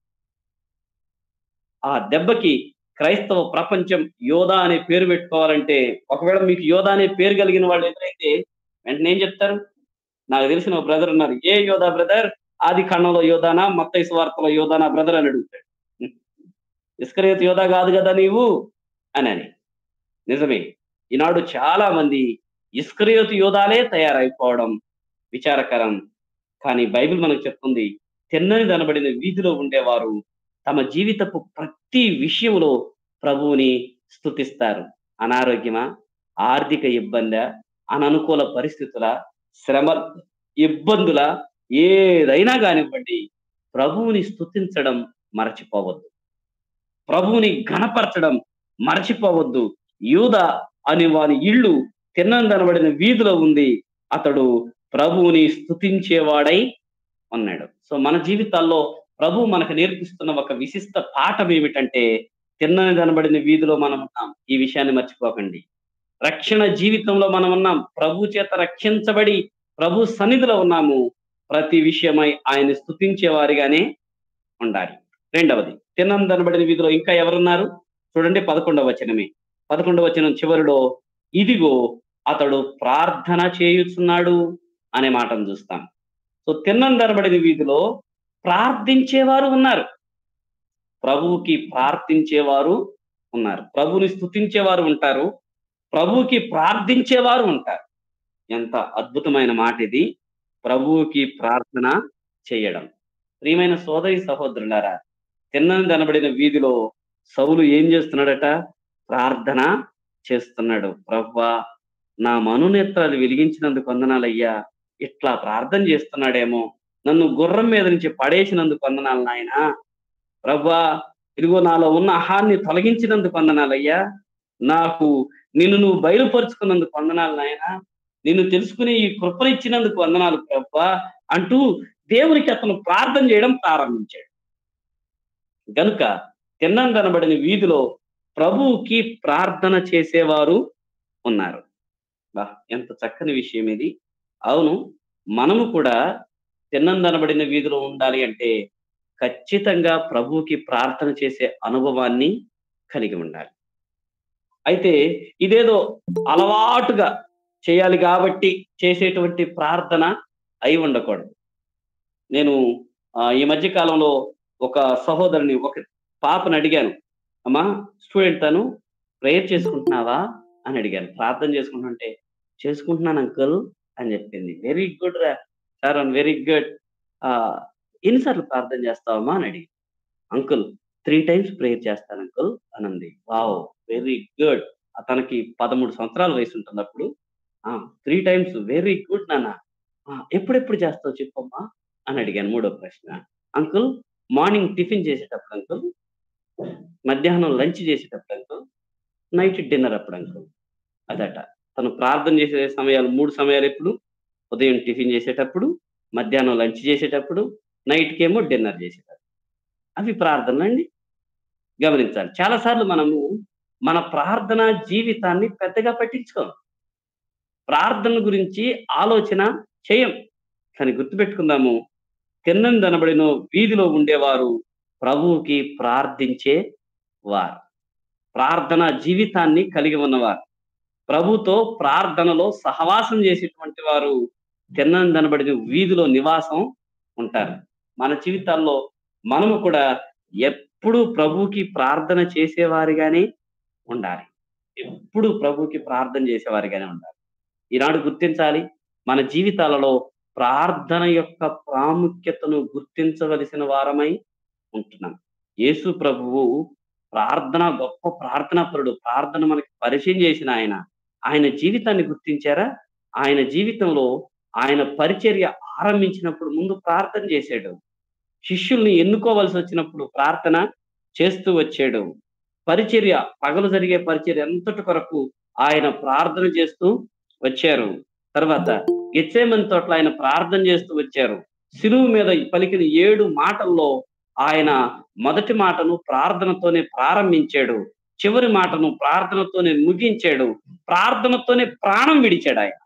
ఆ దెబ్బకి క్రైస్తవ ప్రపంచం యోధా అనే పేరు పెట్టుకోవాలంటే ఒకవేళ మీకు యోధా అనే పేరు కలిగిన వాళ్ళు ఎదురైతే వెంటనే ఏం చెప్తారు నాకు తెలిసిన ఒక బ్రదర్ ఉన్నారు ఏ యోధా బ్రదర్ ఆది ఖండంలో యోధానా మొత్త వార్తలో యోధానా బ్రదర్ అని అడుగుతాడు ఇస్కరేత్ యోధా కాదు కదా నీవు అని అని నిజమే ఈనాడు చాలా మంది ఇస్కరియోతు యోధాలే తయారైపోవడం విచారకరం కానీ బైబిల్ మనకు చెప్తుంది తిన్నని దనబడిన వీధిలో ఉండేవారు తమ జీవితపు ప్రతి విషయంలో ప్రభువుని స్థుతిస్తారు అనారోగ్యమా ఆర్థిక ఇబ్బందా అననుకూల పరిస్థితుల శ్రమ ఇబ్బందుల ఏదైనా కానివ్వండి ప్రభువుని స్థుతించడం మరచిపోవద్దు ప్రభువుని ఘనపరచడం మరచిపోవద్దు యూద అని వాని ఇల్లు తిన్నందనబడిన వీధిలో ఉంది అతడు ప్రభువుని స్థుతించేవాడై ఉన్నాడు సో మన జీవితాల్లో ప్రభు మనకు నేర్పిస్తున్న ఒక విశిష్ట పాఠం ఏమిటంటే తిన్నని కనబడిన వీధిలో మనం ఉన్నాం ఈ విషయాన్ని మర్చిపోకండి రక్షణ జీవితంలో మనం ఉన్నాం ప్రభు చేత రక్షించబడి ప్రభు సన్నిధిలో ఉన్నాము ప్రతి విషయమై ఆయన స్థుతించే వారిగానే ఉండాలి రెండవది తిన్నందనబడిన వీధిలో ఇంకా ఎవరున్నారు చూడండి పదకొండవ వచనమే పదకొండవ వచనం చివరిలో ఇదిగో అతడు ప్రార్థన చేయుచున్నాడు అనే మాటను చూస్తాం సో తిన్నందనబడిన వీధిలో ప్రార్థించేవారు ఉన్నారు ప్రభువుకి ప్రార్థించేవారు ఉన్నారు ప్రభుని స్థుతించేవారు ఉంటారు ప్రభువుకి ప్రార్థించేవారు ఉంటారు ఎంత అద్భుతమైన మాట ఇది ప్రభువుకి ప్రార్థన చేయడం ప్రియమైన సోదరి సహోదరులారా తిన్నని కనబడిన వీధిలో సౌలు ఏం చేస్తున్నాడట ప్రార్థన చేస్తున్నాడు ప్రవ్వా నా మనునేత్రాలు వెలిగించినందుకు వందనాలయ్యా ఇట్లా ప్రార్థన చేస్తున్నాడేమో నన్ను గుర్రం మీద నుంచి పడేసినందుకు వందనాలు నాయన ప్రవ్వా ఇదిగో నాలో ఉన్న అహాన్ని తొలగించినందుకు వందనాలయ్యా నాకు నిన్ను నువ్వు బయలుపరుచుకున్నందుకు వందనాలు నాయన నిన్ను తెలుసుకునే ఈ కృపనిచ్చినందుకు వందనాలు ప్రభా అంటూ దేవునికి అతను ప్రార్థన చేయడం ప్రారంభించాడు గనుక తిన్నం కనబడిన వీధిలో ప్రభువుకి ప్రార్థన చేసేవారు ఉన్నారు బా ఎంత చక్కని విషయం ఇది అవును మనము కూడా తిన్నం కనబడిన వీధిలో ఉండాలి అంటే ఖచ్చితంగా ప్రభువుకి ప్రార్థన చేసే అనుభవాన్ని కలిగి ఉండాలి అయితే ఇదేదో అలవాటుగా చేయాలి కాబట్టి చేసేటువంటి ప్రార్థన అయి ఉండకూడదు నేను ఈ మధ్య కాలంలో ఒక సహోదరుని ఒక పాపను అడిగాను అమ్మా స్టూడెంట్ తను ప్రేయర్ చేసుకుంటున్నావా అని అడిగాను ప్రార్థన చేసుకుంటుంటే చేసుకుంటున్నాను అంకుల్ అని చెప్పింది వెరీ గుడ్ రా సార్ అన్ వెరీ గుడ్ ఎన్నిసార్లు ప్రార్థన చేస్తావమ్మా అని అడిగి అంకుల్ త్రీ టైమ్స్ ప్రేయర్ చేస్తాను అంకుల్ అనంది వావ్ వెరీ గుడ్ అతనికి పదమూడు సంవత్సరాల వయసు ఉంటుంది అప్పుడు త్రీ టైమ్స్ వెరీ గుడ్ నాన్న ఎప్పుడెప్పుడు చేస్తావు చెప్పమ్మా అని అడిగాను మూడో ప్రశ్న అంకుల్ మార్నింగ్ టిఫిన్ చేసేటప్పుడు అంకుల్ మధ్యాహ్నం లంచ్ చేసేటప్పుడు అంకుల్ నైట్ డిన్నర్ అప్పుడు అంకుల్ అదట తను ప్రార్థన చేసే సమయాలు మూడు సమయాలు ఎప్పుడు ఉదయం టిఫిన్ చేసేటప్పుడు మధ్యాహ్నం లంచ్ చేసేటప్పుడు నైట్కి ఏమో డిన్నర్ చేసేటప్పుడు అవి ప్రార్థనలు అండి గమనించాలి చాలాసార్లు మనము మన ప్రార్థన జీవితాన్ని పెద్దగా పట్టించుకోం ప్రార్థన గురించి ఆలోచన చేయం కానీ గుర్తుపెట్టుకుందాము తిన్నం దనబడిన వీధిలో ఉండేవారు ప్రభువుకి ప్రార్థించే వారు ప్రార్థన జీవితాన్ని కలిగి ఉన్నవారు ప్రభుతో ప్రార్థనలో సహవాసం చేసేటువంటి వారు తిన్నం దనబడిన వీధిలో నివాసం ఉంటారు మన జీవితాల్లో మనము కూడా ఎప్పుడు ప్రభువుకి ప్రార్థన చేసేవారిగానే ఉండాలి ఎప్పుడు ప్రభువుకి ప్రార్థన చేసేవారిగానే ఉండాలి ఈనాడు గుర్తించాలి మన జీవితాలలో ప్రార్థన యొక్క ప్రాముఖ్యతను గుర్తించవలసిన వారమై ఉంటున్నాం యేసు ప్రభువు ప్రార్థన గొప్ప ప్రార్థనా పరుడు ప్రార్థన మనకి పరిచయం చేసిన ఆయన ఆయన జీవితాన్ని గుర్తించారా ఆయన జీవితంలో ఆయన పరిచర్య ఆరంభించినప్పుడు ముందు ప్రార్థన చేశాడు శిష్యుల్ని ఎన్నుకోవలసి వచ్చినప్పుడు ప్రార్థన చేస్తూ వచ్చాడు పరిచర్య పగలు జరిగే పరిచర్య ఎంతటి కొరకు ఆయన ప్రార్థన చేస్తూ వచ్చారు తర్వాత గెచ్చేమని తోటలో ఆయన ప్రార్థన చేస్తూ వచ్చారు సిలువు మీద పలికిన ఏడు మాటల్లో ఆయన మొదటి మాటను ప్రార్థనతోనే ప్రారంభించాడు చివరి మాటను ప్రార్థనతోనే ముగించాడు ప్రార్థనతోనే ప్రాణం విడిచాడు ఆయన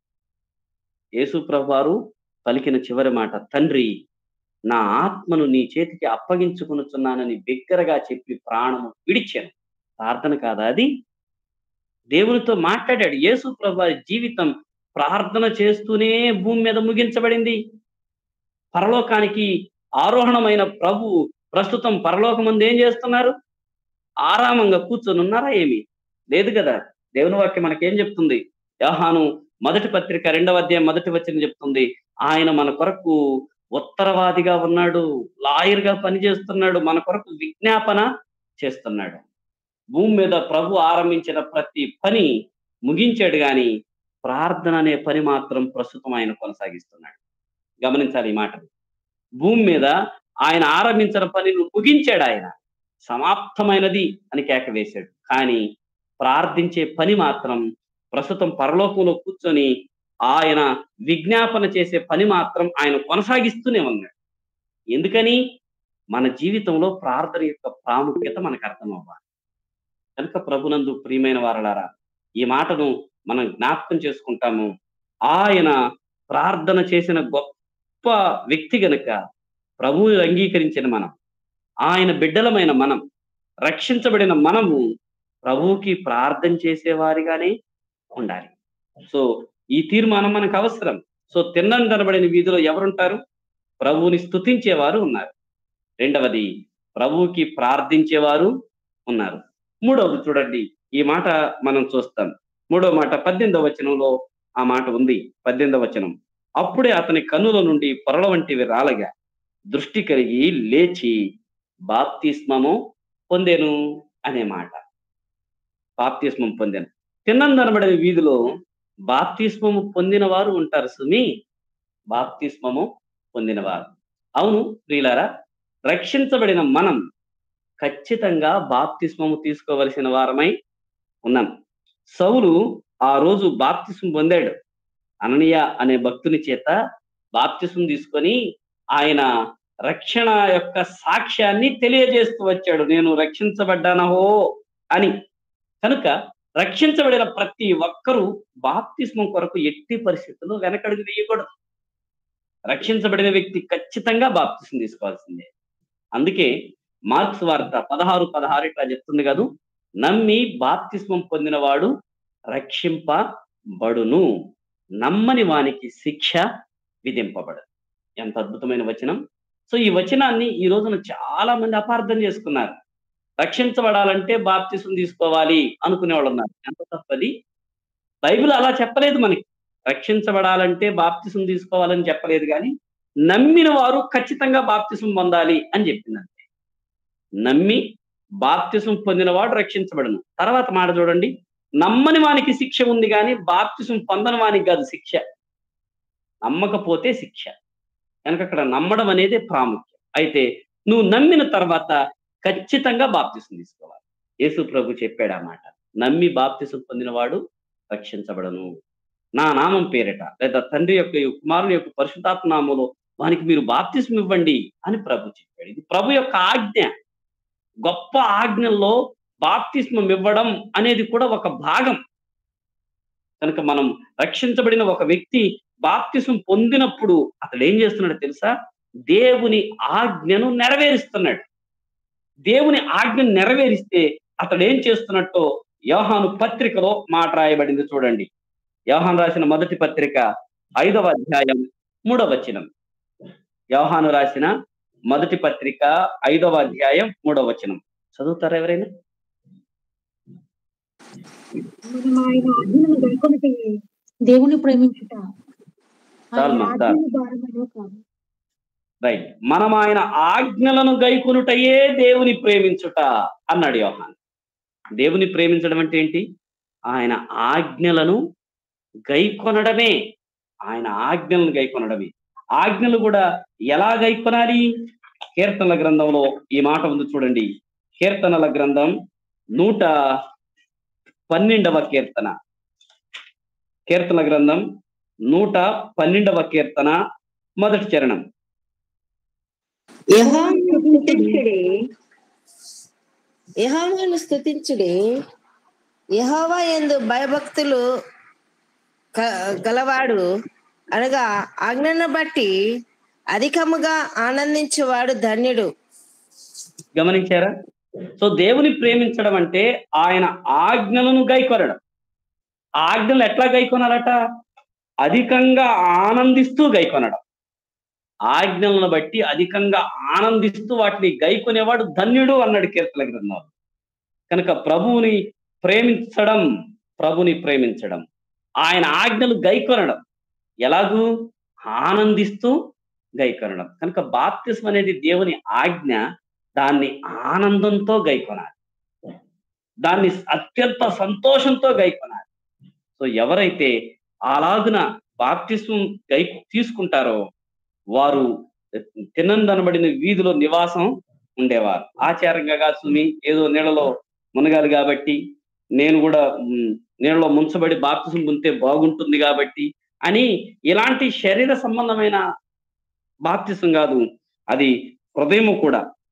యేసు ప్రభువారు పలికిన చివరి మాట తండ్రి నా ఆత్మను నీ చేతికి అప్పగించుకునుచున్నానని బిగ్గరగా చెప్పి ప్రాణము విడిచాను ప్రార్థన కాదా అది దేవునితో మాట్లాడాడు యేసు ప్రభు జీవితం ప్రార్థన చేస్తూనే భూమి మీద ముగించబడింది పరలోకానికి ఆరోహణమైన ప్రభు ప్రస్తుతం పరలోకమంది ఏం చేస్తున్నారు ఆరామంగా కూర్చొని ఉన్నారా ఏమి లేదు కదా దేవుని వాక్యం మనకేం చెప్తుంది యోహాను మొదటి పత్రిక రెండవ అధ్యాయం మొదటి వచ్చిన చెప్తుంది ఆయన మన కొరకు ఉత్తరవాదిగా ఉన్నాడు లాయర్ గా పనిచేస్తున్నాడు మన కొరకు విజ్ఞాపన చేస్తున్నాడు భూమి మీద ప్రభు ఆరంభించిన ప్రతి పని ముగించాడు గాని ప్రార్థన అనే పని మాత్రం ప్రస్తుతం ఆయన కొనసాగిస్తున్నాడు గమనించాలి ఈ మాట భూమి మీద ఆయన ఆరంభించిన పనిని ముగించాడు ఆయన సమాప్తమైనది అని కేక వేశాడు కానీ ప్రార్థించే పని మాత్రం ప్రస్తుతం పరలోకంలో కూర్చొని ఆయన విజ్ఞాపన చేసే పని మాత్రం ఆయన కొనసాగిస్తూనే ఉన్నాడు ఎందుకని మన జీవితంలో ప్రార్థన యొక్క ప్రాముఖ్యత మనకు అర్థం అవ్వాలి కనుక ప్రభునందు ప్రియమైన వారలారా ఈ మాటను మనం జ్ఞాపకం చేసుకుంటాము ఆయన ప్రార్థన చేసిన గొప్ప వ్యక్తి గనుక ప్రభువు అంగీకరించిన మనం ఆయన బిడ్డలమైన మనం రక్షించబడిన మనము ప్రభువుకి ప్రార్థన చేసేవారిగానే ఉండాలి సో ఈ తీర్మానం మనకు అవసరం సో తిన్నం కనబడిన వీధిలో ఎవరుంటారు ప్రభువుని స్తుతించేవారు ఉన్నారు రెండవది ప్రభువుకి ప్రార్థించేవారు ఉన్నారు మూడవది చూడండి ఈ మాట మనం చూస్తాం మూడవ మాట పద్దెనిమిదవ వచనంలో ఆ మాట ఉంది పద్దెనిమిదవ వచనం అప్పుడే అతని కన్నుల నుండి పొరల వంటివి రాలగా దృష్టి కలిగి లేచి బాప్తిస్మము పొందెను అనే మాట బాప్తిస్మం పొందాను తిన్నందనబడిన వీధిలో బాప్తిస్మము పొందిన వారు ఉంటారు సుమి బాప్తిస్మము పొందినవారు అవును ప్రియులారా రక్షించబడిన మనం ఖచ్చితంగా బాప్తిస్మము తీసుకోవలసిన వారమై ఉన్నాం సౌలు ఆ రోజు బాప్తిస్మం పొందాడు అననీయ అనే భక్తుని చేత బాప్తిస్మం తీసుకొని ఆయన రక్షణ యొక్క సాక్ష్యాన్ని తెలియజేస్తూ వచ్చాడు నేను రక్షించబడ్డానహో అని కనుక రక్షించబడిన ప్రతి ఒక్కరూ బాప్తిస్మం కొరకు ఎట్టి పరిస్థితుల్లో వెనకడుగు వేయకూడదు రక్షించబడిన వ్యక్తి ఖచ్చితంగా బాప్తిస్మం తీసుకోవాల్సిందే అందుకే మార్క్స్ వార్త పదహారు పదహారు ఇట్లా చెప్తుంది కాదు నమ్మి బాప్తిస్మం పొందినవాడు రక్షింపబడును నమ్మని వానికి శిక్ష విధింపబడదు ఎంత అద్భుతమైన వచనం సో ఈ వచనాన్ని ఈ రోజున చాలా మంది అపార్థం చేసుకున్నారు రక్షించబడాలంటే బాప్తిసం తీసుకోవాలి అనుకునే వాళ్ళు ఉన్నారు ఎంత తప్పది బైబిల్ అలా చెప్పలేదు మనకి రక్షించబడాలంటే బాప్తిసం తీసుకోవాలని చెప్పలేదు కానీ నమ్మిన వారు ఖచ్చితంగా బాప్తిసం పొందాలి అని చెప్పిందంటే నమ్మి బాప్తిసం పొందినవాడు రక్షించబడను తర్వాత మాట చూడండి నమ్మని వానికి శిక్ష ఉంది కానీ బాప్తిసం పొందని వానికి కాదు శిక్ష నమ్మకపోతే శిక్ష కనుక అక్కడ నమ్మడం అనేది ప్రాముఖ్యం అయితే నువ్వు నమ్మిన తర్వాత ఖచ్చితంగా బాప్తిసం తీసుకోవాలి యేసు ప్రభు చెప్పాడు ఆ మాట నమ్మి బాప్తిసం పొందినవాడు రక్షించబడను నా నామం పేరిట లేదా తండ్రి యొక్క కుమారుని యొక్క పరిశుద్ధాత్మ నామంలో వానికి మీరు బాప్తిసం ఇవ్వండి అని ప్రభు చెప్పాడు ఇది ప్రభు యొక్క ఆజ్ఞ గొప్ప ఆజ్ఞల్లో బాప్తిస్మం ఇవ్వడం అనేది కూడా ఒక భాగం కనుక మనం రక్షించబడిన ఒక వ్యక్తి బాప్తిసం పొందినప్పుడు అతడు ఏం చేస్తున్నాడు తెలుసా దేవుని ఆజ్ఞను నెరవేరుస్తున్నాడు దేవుని ఆజ్ఞను నెరవేరిస్తే అతడు ఏం చేస్తున్నట్టు యోహాను పత్రికలో మాట రాయబడింది చూడండి యోహాను రాసిన మొదటి పత్రిక ఐదవ అధ్యాయం మూడవ వచనం యోహాను రాసిన మొదటి పత్రిక ఐదవ అధ్యాయం మూడవ వచనం చదువుతారా ఎవరైనా మనం ఆయన ఆజ్ఞలను గైకొనటే దేవుని ప్రేమించుట ఆయన చాలు, చాలు. ఆజ్ఞలు భారమైన కాదు రైట్ మనం ఆయన ఆజ్ఞలను గైకొనుటయే దేవుని ప్రేమించుట అన్నాడు యోహాన్ దేవుని ప్రేమించడం అంటే ఏంటి ఆయన ఆజ్ఞలను గైకొనడమే ఆయన ఆజ్ఞలను గైకొనడమే ఆజ్ఞలు కూడా ఎలా గైకొనాలి కీర్తనల గ్రంథంలో ఈ మాట ఉంది చూడండి కీర్తనల గ్రంథం నూట పన్నెండవ కీర్తన కీర్తన గ్రంథం నూట పన్నెండవ కీర్తన మొదటి చరణం యెహోవాను స్తుతించుడి యెహోవాను స్తుతించుడి యెహోవా ఎందు భయభక్తులు క- గలవాడు అనగా ఆజ్ఞను బట్టి అధికముగా ఆనందించేవాడు ధన్యుడు గమనించారా సో దేవుని ప్రేమించడం అంటే ఆయన ఆజ్ఞలను గైకొనడం ఆజ్ఞలు ఎట్లా గైకొనాలట అధికంగా ఆనందిస్తూ గైకొనడం ఆజ్ఞలను బట్టి అధికంగా ఆనందిస్తూ వాటిని గైకొనేవాడు ధన్యుడు అన్నాడు కీర్తన గ్రంథం కనుక ప్రభువుని ప్రేమించడం ప్రభుని ప్రేమించడం ఆయన ఆజ్ఞలు గైకొనడం ఎలాగూ ఆనందిస్తూ గైకొనడం కనుక బాప్తిస్మ అనేది దేవుని ఆజ్ఞ దాన్ని ఆనందంతో గైకొనాలి దాన్ని అత్యంత సంతోషంతో గైకొనాలి సో ఎవరైతే అలాగున బాప్తిస్మం గై తీసుకుంటారో వారు తినందనబడిన వీధిలో నివాసం ఉండేవారు ఆచారంగా కాదు సుమి ఏదో నీళ్ళలో మునగాలి కాబట్టి నేను కూడా మ్, నీళ్ళలో ముంచబడి బాప్తిసం పొందితే బాగుంటుంది కాబట్టి అని ఇలాంటి శరీర సంబంధమైన బాప్తిసం కాదు అది హృదయము కూడా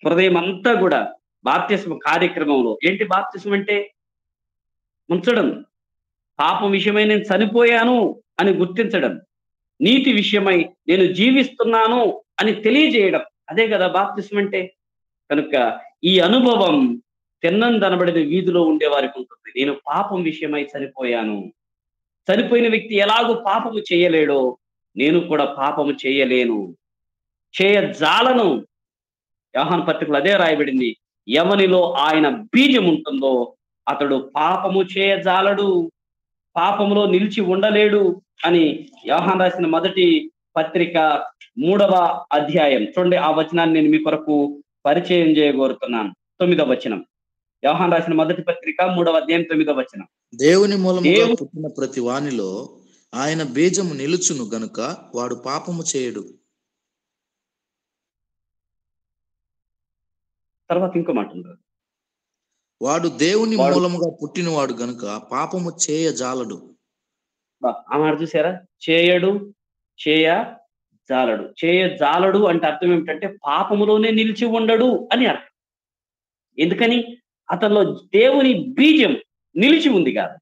హృదయం అంతా కూడా బాప్తిస్మ కార్యక్రమంలో ఏంటి బాప్తిస్మ అంటే ఉంచడం పాపం విషయమై నేను చనిపోయాను అని గుర్తించడం నీతి విషయమై నేను జీవిస్తున్నాను అని తెలియజేయడం అదే కదా బాప్తిస్మ అంటే కనుక ఈ అనుభవం తిన్నందనబడిన వీధిలో ఉండే వారికి ఉంటుంది నేను పాపం విషయమై చనిపోయాను చనిపోయిన వ్యక్తి ఎలాగో పాపము చేయలేడో నేను కూడా పాపము చేయలేను చేయజాలను యోహాన్ పత్రికలు అదే రాయబడింది ఎవనిలో ఆయన బీజం ఉంటుందో అతడు పాపము చేయజాలడు పాపములో నిలిచి ఉండలేడు అని యోహాన్ రాసిన మొదటి పత్రిక మూడవ అధ్యాయం చూడండి ఆ వచనాన్ని నేను మీ కొరకు పరిచయం చేయగోరుతున్నాను తొమ్మిదవ వచనం యోహాన్ రాసిన మొదటి పత్రిక మూడవ అధ్యాయం తొమ్మిదవ వచనం దేవుని మూలముగా దేవు- పుట్టిన ప్రతి వానిలో ఆయన బీజము నిలుచును గనుక వాడు పాపము చేయడు తర్వాత ఇంకో మాట ఉంది వాడు దేవుని వాడు- మూలముగా పుట్టినవాడు గనుక పాపము చేయజాలడు బా, ఆ మాట చూసారా చేయడు చేయ జాలడు చేయ జాలడు అంటే అర్థం ఏమిటంటే పాపములోనే నిలిచి ఉండడు అని అర్థం ఎందుకని అతనిలో దేవుని బీజం నిలిచి ఉంది కాదు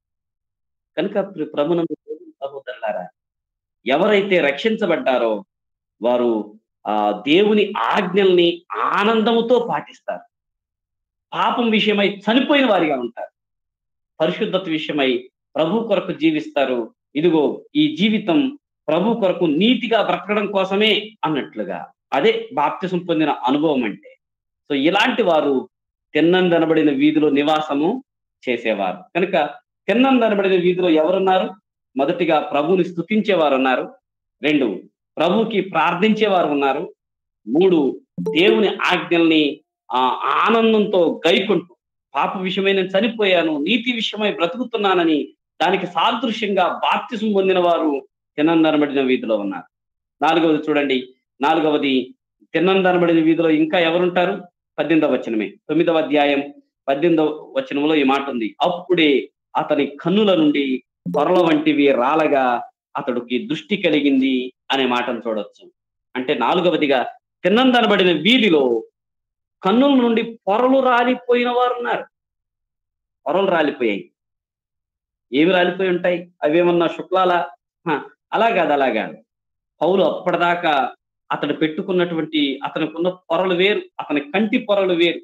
కనుక ప్ర- ప్రభునందు సహోదరులారా ఎవరైతే రక్షించబడ్డారో వారు ఆ దేవుని ఆజ్ఞల్ని ఆనందముతో పాటిస్తారు పాపం విషయమై చనిపోయిన వారిగా ఉంటారు పరిశుద్ధత విషయమై ప్రభు కొరకు జీవిస్తారు ఇదిగో ఈ జీవితం ప్రభు కొరకు నీతిగా బ్రతకడం కోసమే అన్నట్లుగా అదే బాప్తిసం పొందిన అనుభవం అంటే సో ఇలాంటి వారు తిన్నందనబడిన వీధిలో నివాసము చేసేవారు కనుక తిన్నందనబడిన వీధిలో ఎవరున్నారు మొదటిగా ప్రభుని స్థుతించేవారు ఉన్నారు రెండు ప్రభుకి ప్రార్థించేవారు ఉన్నారు మూడు దేవుని ఆజ్ఞల్ని ఆ ఆనందంతో గైకుంటూ పాప విషయమై నేను చనిపోయాను నీతి విషయమై బ్రతుకుతున్నానని దానికి సాదృశ్యంగా బాప్తిసం పొందిన వారు తిన్నందనబడిన వీధిలో ఉన్నారు నాలుగవది చూడండి నాలుగవది తిన్నందనబడిన వీధిలో ఇంకా ఎవరుంటారు పద్దెనిమిదవ వచనమే తొమ్మిదవ అధ్యాయం పద్దెనిమిదవ వచనంలో ఈ మాట ఉంది అప్పుడే అతని కన్నుల నుండి పొరల వంటివి రాలగా అతడికి దృష్టి కలిగింది అనే మాటను చూడొచ్చు అంటే నాలుగవదిగా తిన్నందనబడిన వీధిలో కన్నుల నుండి పొరలు రాలిపోయిన వారు ఉన్నారు పొరలు రాలిపోయాయి ఏమి రాలిపోయి ఉంటాయి అవేమన్నా శుక్లాల హ, అలా కాదు అలా కాదు పౌలు అప్పటిదాకా అతడు పెట్టుకున్నటువంటి అతనికి ఉన్న పొరలు వేరు అతని కంటి పొరలు వేరు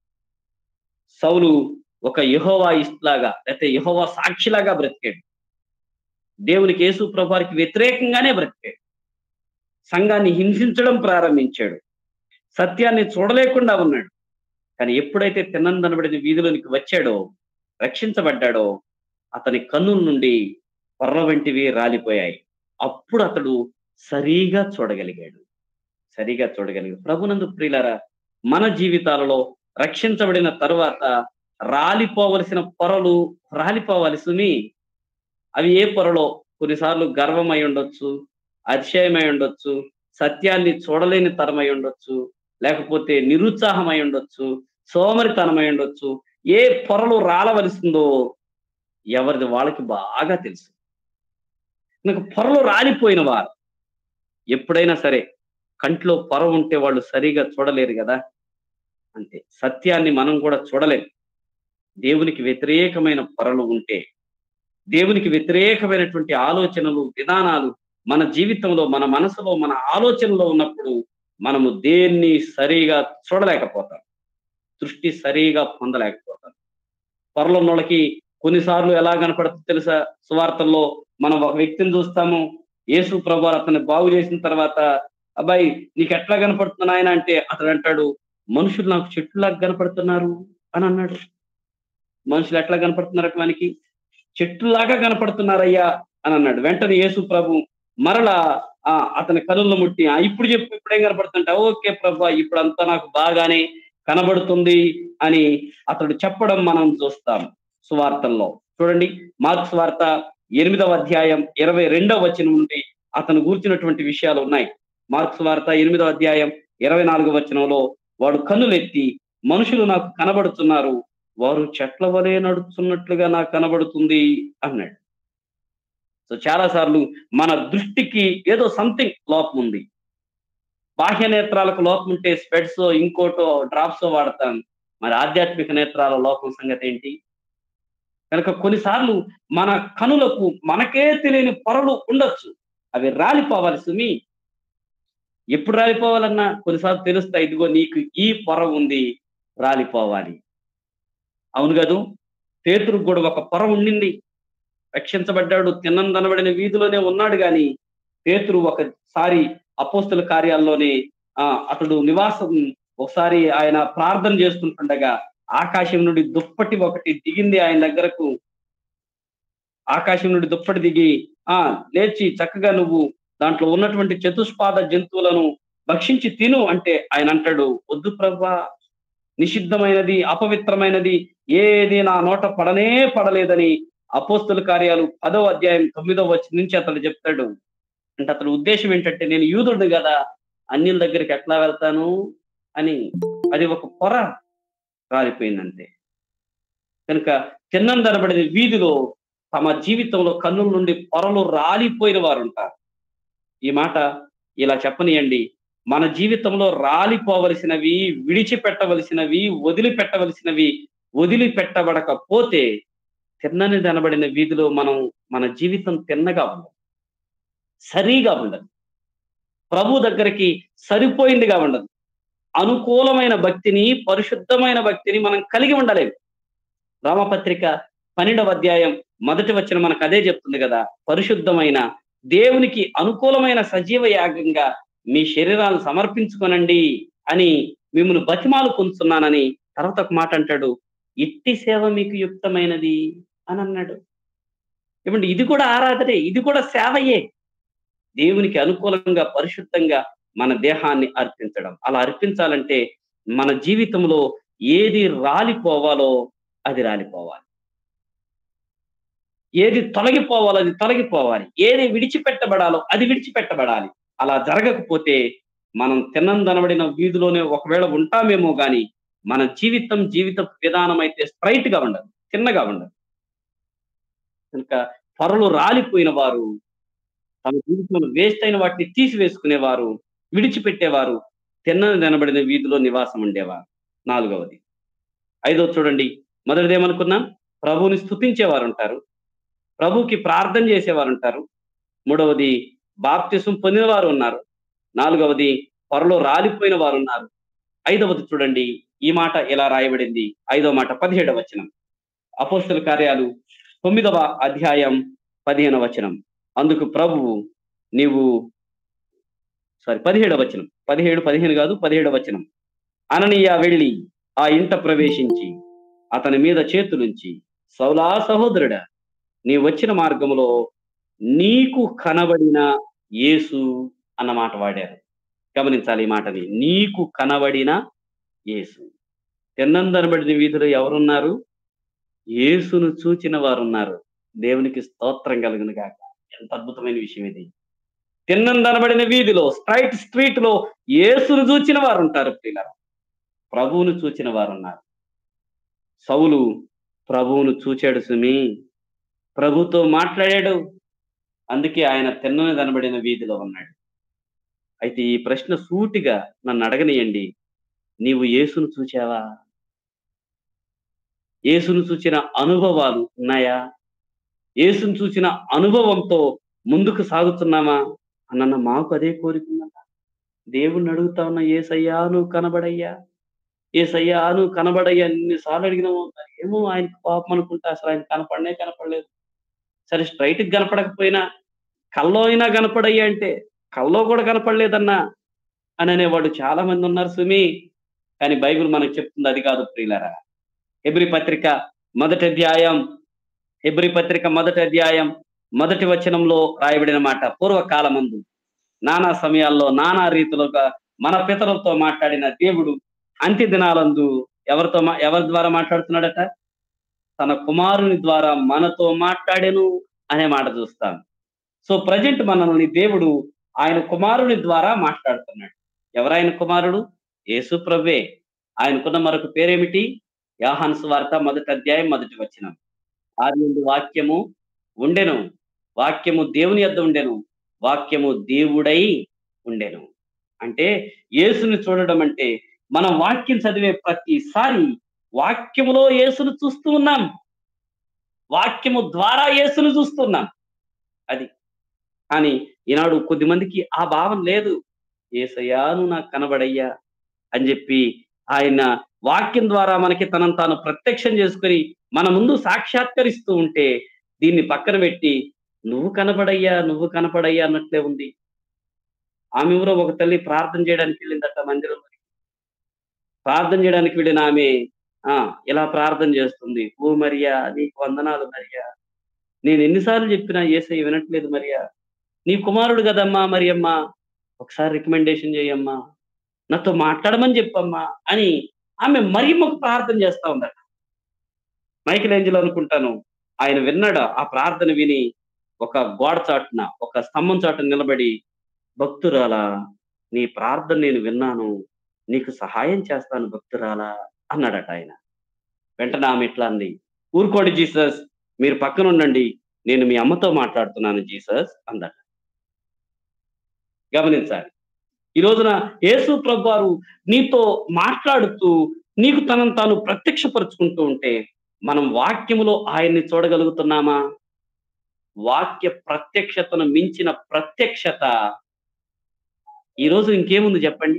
సౌలు ఒక యహోవా ఇస్లాగా లేకపోతే యహోవా సాక్షిలాగా బ్రతికాడు దేవునికి యేసు ప్రభువారికి వ్యతిరేకంగానే బ్రతికాడు సంఘాన్ని హింసించడం ప్రారంభించాడు సత్యాన్ని చూడలేకుండా ఉన్నాడు కానీ ఎప్పుడైతే తిన్నందనబడిన వీధిలోనికి వచ్చాడో రక్షించబడ్డాడో అతని కన్నుల నుండి పొర్ర వంటివి రాలిపోయాయి అప్పుడు అతడు సరిగా చూడగలిగాడు సరిగా చూడగలిగాడు ప్రభునందు ప్రియులారా మన జీవితాలలో రక్షించబడిన తరువాత రాలిపోవలసిన పొరలు రాలిపోవలసినవి అవి ఏ పొరలో కొన్నిసార్లు గర్వమై ఉండొచ్చు అతిశయమై ఉండొచ్చు సత్యాన్ని చూడలేని తరమై ఉండొచ్చు లేకపోతే నిరుత్సాహమై ఉండొచ్చు సోమరితనమై ఉండొచ్చు ఏ పొరలు రాలవలసిందో ఎవరిది వాళ్ళకి బాగా తెలుసు నాకు పొరలు రాలిపోయిన వారు ఎప్పుడైనా సరే కంట్లో పొర ఉంటే వాళ్ళు సరిగా చూడలేరు కదా అంతే సత్యాన్ని మనం కూడా చూడలేం దేవునికి వ్యతిరేకమైన పొరలు ఉంటే దేవునికి వ్యతిరేకమైనటువంటి ఆలోచనలు విధానాలు మన జీవితంలో మన మనసులో మన ఆలోచనలో ఉన్నప్పుడు మనము దేన్ని సరిగా చూడలేకపోతాం దృష్టి సరిగా పొందలేకపోతాం పొరలో ఉన్నోళ్ళకి కొన్నిసార్లు ఎలా కనపడుతుంది తెలుసా సువార్తల్లో మనం ఒక వ్యక్తిని చూస్తాము యేసు ప్రభు అతన్ని బాగు చేసిన తర్వాత అబ్బాయి నీకు ఎట్లా కనపడుతున్నా ఆయన అంటే అతడు అంటాడు మనుషులు నాకు చెట్టులాగా కనపడుతున్నారు అని అన్నాడు మనుషులు ఎట్లా కనపడుతున్నారు వానికి చెట్టులాగా కనపడుతున్నారయ్యా అని అన్నాడు వెంటనే యేసు ప్రభు మరలా ఆ అతని కనుల్లో ముట్టి "ఆ, ఇప్పుడు చెప్పు ఇప్పుడేం కనపడుతుంటా ఓకే ప్రభు ఇప్పుడు అంతా నాకు బాగానే కనబడుతుంది అని అతడు చెప్పడం మనం చూస్తాం సువార్తల్లో చూడండి మార్క్స్ సువార్త ఎనిమిదవ అధ్యాయం ఇరవై రెండవ వచనం నుండి అతను గూర్చినటువంటి విషయాలు ఉన్నాయి మార్క్స్ వార్త ఎనిమిదవ అధ్యాయం ఇరవై నాలుగవ వచనంలో వాడు కన్నులెత్తి మనుషులు నాకు కనబడుతున్నారు వారు చెట్ల వలె నడుస్తున్నట్లుగా నాకు కనబడుతుంది అన్నాడు సో చాలా సార్లు మన దృష్టికి ఏదో సంథింగ్ లోపం ఉంది బాహ్య నేత్రాలకు లోపం ఉంటే స్పెడ్స్ ఇంకోటో డ్రాప్స్ వాడతాం మరి ఆధ్యాత్మిక నేత్రాల లోపం సంగతి ఏంటి కనుక కొన్నిసార్లు మన కనులకు మనకే తెలియని పొరలు ఉండొచ్చు అవి రాలిపోవాలి సుమి ఎప్పుడు రాలిపోవాలన్నా కొన్నిసార్లు తెలుస్తాయి ఇదిగో నీకు ఈ పొర ఉంది రాలిపోవాలి అవును కదూ పేతురుకు కూడా ఒక పొర ఉండింది రక్షించబడ్డాడు తిన్నందనబడిన వీధిలోనే ఉన్నాడు గాని పేతురు ఒకసారి అపోస్తుల కార్యాల్లోనే ఆ అతడు నివాసం ఒకసారి ఆయన ప్రార్థన చేస్తుంటుండగా ఆకాశం నుండి దుప్పటి ఒకటి దిగింది ఆయన దగ్గరకు ఆకాశం నుండి దుప్పటి దిగి ఆ లేచి చక్కగా నువ్వు దాంట్లో ఉన్నటువంటి చతుష్పాద జంతువులను భక్షించి తిను అంటే ఆయన అంటాడు వద్దు ప్రభా నిషిద్ధమైనది అపవిత్రమైనది ఏది నా నోట పడనే పడలేదని అపోస్తుల కార్యాలు పదో అధ్యాయం తొమ్మిదో వచ్చి నుంచి అతడు చెప్తాడు అంటే అతని ఉద్దేశం ఏంటంటే నేను యూదుడిని కదా అన్యుల దగ్గరికి ఎట్లా వెళ్తాను అని అది ఒక పొర రాలిపోయిందంతే కనుక తిన్నందనబడిన వీధిలో తమ జీవితంలో కన్నుల నుండి పొరలు రాలిపోయిన వారు ఉంటారు ఈ మాట ఇలా చెప్పనియండి మన జీవితంలో రాలిపోవలసినవి విడిచిపెట్టవలసినవి వదిలిపెట్టవలసినవి వదిలిపెట్టబడకపోతే తిన్నని దనబడిన వీధిలో మనం మన జీవితం తిన్నగా ఉండదు సరిగా ఉండదు ప్రభు దగ్గరికి సరిపోయిందిగా ఉండదు అనుకూలమైన భక్తిని పరిశుద్ధమైన భక్తిని మనం కలిగి ఉండలేము రామపత్రిక పన్నెండవ అధ్యాయం మొదటి వచ్చిన మనకు అదే చెప్తుంది కదా పరిశుద్ధమైన దేవునికి అనుకూలమైన సజీవ యాగంగా మీ శరీరాలను సమర్పించుకొనండి అని మిమ్మల్ని బతిమాలు పొందుతున్నానని తర్వాత ఒక మాట అంటాడు ఇట్టి సేవ మీకు యుక్తమైనది అని అన్నాడు ఏమంటే ఇది కూడా ఆరాధనే ఇది కూడా సేవయే దేవునికి అనుకూలంగా పరిశుద్ధంగా మన దేహాన్ని అర్పించడం అలా అర్పించాలంటే మన జీవితంలో ఏది రాలిపోవాలో అది రాలిపోవాలి ఏది తొలగిపోవాలో అది తొలగిపోవాలి ఏది విడిచిపెట్టబడాలో అది విడిచిపెట్టబడాలి అలా జరగకపోతే మనం తిన్నందనబడిన వీధిలోనే ఒకవేళ ఉంటామేమో గాని మన జీవితం జీవిత విధానం అయితే స్ట్రైట్ గా ఉండదు చిన్నగా ఉండదు కనుక పొరలు రాలిపోయిన వారు తమ జీవితంలో వేస్ట్ అయిన వాటిని తీసివేసుకునేవారు విడిచిపెట్టేవారు తిన్నని తినబడిన వీధిలో నివాసం ఉండేవారు నాలుగవది ఐదో చూడండి మొదటిది ఏమనుకున్నాం ప్రభువుని స్థుతించేవారు ఉంటారు ప్రభుకి ప్రార్థన చేసేవారు ఉంటారు మూడవది బాప్తిసం పొందిన వారు ఉన్నారు నాలుగవది పొరలో రాలిపోయిన వారు ఉన్నారు ఐదవది చూడండి ఈ మాట ఎలా రాయబడింది ఐదో మాట పదిహేడవ వచనం అపోస్తుల కార్యాలు తొమ్మిదవ అధ్యాయం పదిహేనవ వచనం అందుకు ప్రభువు నీవు సారీ పదిహేడవ వచనం పదిహేడు పదిహేను కాదు పదిహేడవ వచనం అననీయ వెళ్ళి ఆ ఇంట ప్రవేశించి అతని మీద చేతులుంచి సౌలా సహోదరుడా నీ వచ్చిన మార్గంలో నీకు కనబడిన యేసు అన్న మాట వాడారు గమనించాలి ఈ మాటని నీకు కనబడిన యేసు తిన్నందనబడిన వీధిలో ఎవరున్నారు యేసును చూచిన వారు ఉన్నారు దేవునికి స్తోత్రం కలుగును గాక ఎంత అద్భుతమైన విషయం ఇది తిన్నందనబడిన వీధిలో స్ట్రైట్ స్ట్రీట్ లో యేసును చూచిన వారు ఉంటారు ప్రియుల ప్రభువును చూచిన వారు ఉన్నారు సౌలు ప్రభువును చూచాడు సుమి ప్రభుతో మాట్లాడాడు అందుకే ఆయన తిన్నని కనబడిన వీధిలో ఉన్నాడు అయితే ఈ ప్రశ్న సూటిగా నన్ను అడగనియండి నీవు యేసును చూచావా యేసును చూచిన అనుభవాలు ఉన్నాయా యేసును చూసిన అనుభవంతో ముందుకు సాగుతున్నామా అన్న మాకు అదే కోరికుందట దేవుణ్ణి అడుగుతా ఉన్నా ఏసయ్యా నువ్వు కనబడయ్యా ఏసయ్యా నువ్వు కనబడయ్యా ఎన్నిసార్లు అడిగినామో ఏమో ఆయనకు పాపం అనుకుంటా అసలు ఆయన కనపడనే కనపడలేదు సరే స్ట్రైట్ కనపడకపోయినా కల్లో అయినా కనపడయ్యా అంటే కల్లో కూడా కనపడలేదన్నా అని అనేవాడు చాలా మంది ఉన్నారు సుమి కానీ బైబిల్ మనకు చెప్తుంది అది కాదు ప్రియులరా హెబ్రి పత్రిక మొదటి అధ్యాయం హెబ్రి పత్రిక మొదటి అధ్యాయం మొదటి వచనంలో రాయబడిన మాట పూర్వకాలమందు నానా సమయాల్లో నానా రీతిలోగా మన పితరులతో మాట్లాడిన దేవుడు అంత్య దినాలందు ఎవరితో మా- ఎవరి ద్వారా మాట్లాడుతున్నాడట తన కుమారుని ద్వారా మనతో మాట్లాడెను అనే మాట చూస్తాం సో ప్రజెంట్ మనల్ని దేవుడు ఆయన కుమారుని ద్వారా మాట్లాడుతున్నాడు ఎవరాయన కుమారుడు యేసు ప్రభే ఆయనకున్న మరొక పేరేమిటి యాహాన్ వార్త మొదటి అధ్యాయం మొదటి వచనం ఆది నుండి వాక్యము ఉండెను వాక్యము దేవుని యొద్ద ఉండెను వాక్యము దేవుడై ఉండెను అంటే యేసుని చూడడం అంటే మనం వాక్యం చదివే ప్రతిసారి వాక్యములో యేసును చూస్తూ ఉన్నాం వాక్యము ద్వారా యేసును చూస్తున్నాం అది కానీ ఈనాడు కొద్ది మందికి ఆ భావం లేదు ఏసయ్యా నువ్వు నాకు కనబడయ్యా అని చెప్పి ఆయన వాక్యం ద్వారా మనకి తనను తాను ప్రత్యక్షం చేసుకొని మన ముందు సాక్షాత్కరిస్తూ ఉంటే దీన్ని పక్కన పెట్టి నువ్వు కనపడయ్యా నువ్వు కనపడయ్యా అన్నట్లే ఉంది ఆమె ఎవరో ఒక తల్లి ప్రార్థన చేయడానికి వెళ్ళిందట మందిరంలో ప్రార్థన చేయడానికి వెళ్ళిన ఆమె ఆ ఇలా ప్రార్థన చేస్తుంది ఓ మరియా నీకు వందనాలు మరియా నేను ఎన్నిసార్లు చెప్పినా ఏసై వినట్లేదు మరియా నీ కుమారుడు కదమ్మా మరియమ్మా ఒకసారి రికమెండేషన్ చేయమ్మా నాతో మాట్లాడమని చెప్పమ్మా అని ఆమె మరియమ్మకు ప్రార్థన చేస్తా ఉందట మైకిల్ ఏంజల్ అనుకుంటాను ఆయన విన్నాడు ఆ ప్రార్థన విని ఒక గోడ చాటున ఒక స్తంభం చాటున నిలబడి భక్తురాలా నీ ప్రార్థన నేను విన్నాను నీకు సహాయం చేస్తాను భక్తురాలా అన్నాడట ఆయన వెంటనే ఆమె ఇట్లా అంది ఊరుకోండి జీసస్ మీరు పక్కన ఉండండి నేను మీ అమ్మతో మాట్లాడుతున్నాను జీసస్ అందట గమనించాలి ఈ రోజున యేసు ప్రభు వారు నీతో మాట్లాడుతూ నీకు తనను తాను ప్రత్యక్షపరుచుకుంటూ ఉంటే మనం వాక్యములో ఆయన్ని చూడగలుగుతున్నామా వాక్య ప్రత్యక్షతను మించిన ప్రత్యక్షత ఈ రోజు ఇంకేముంది చెప్పండి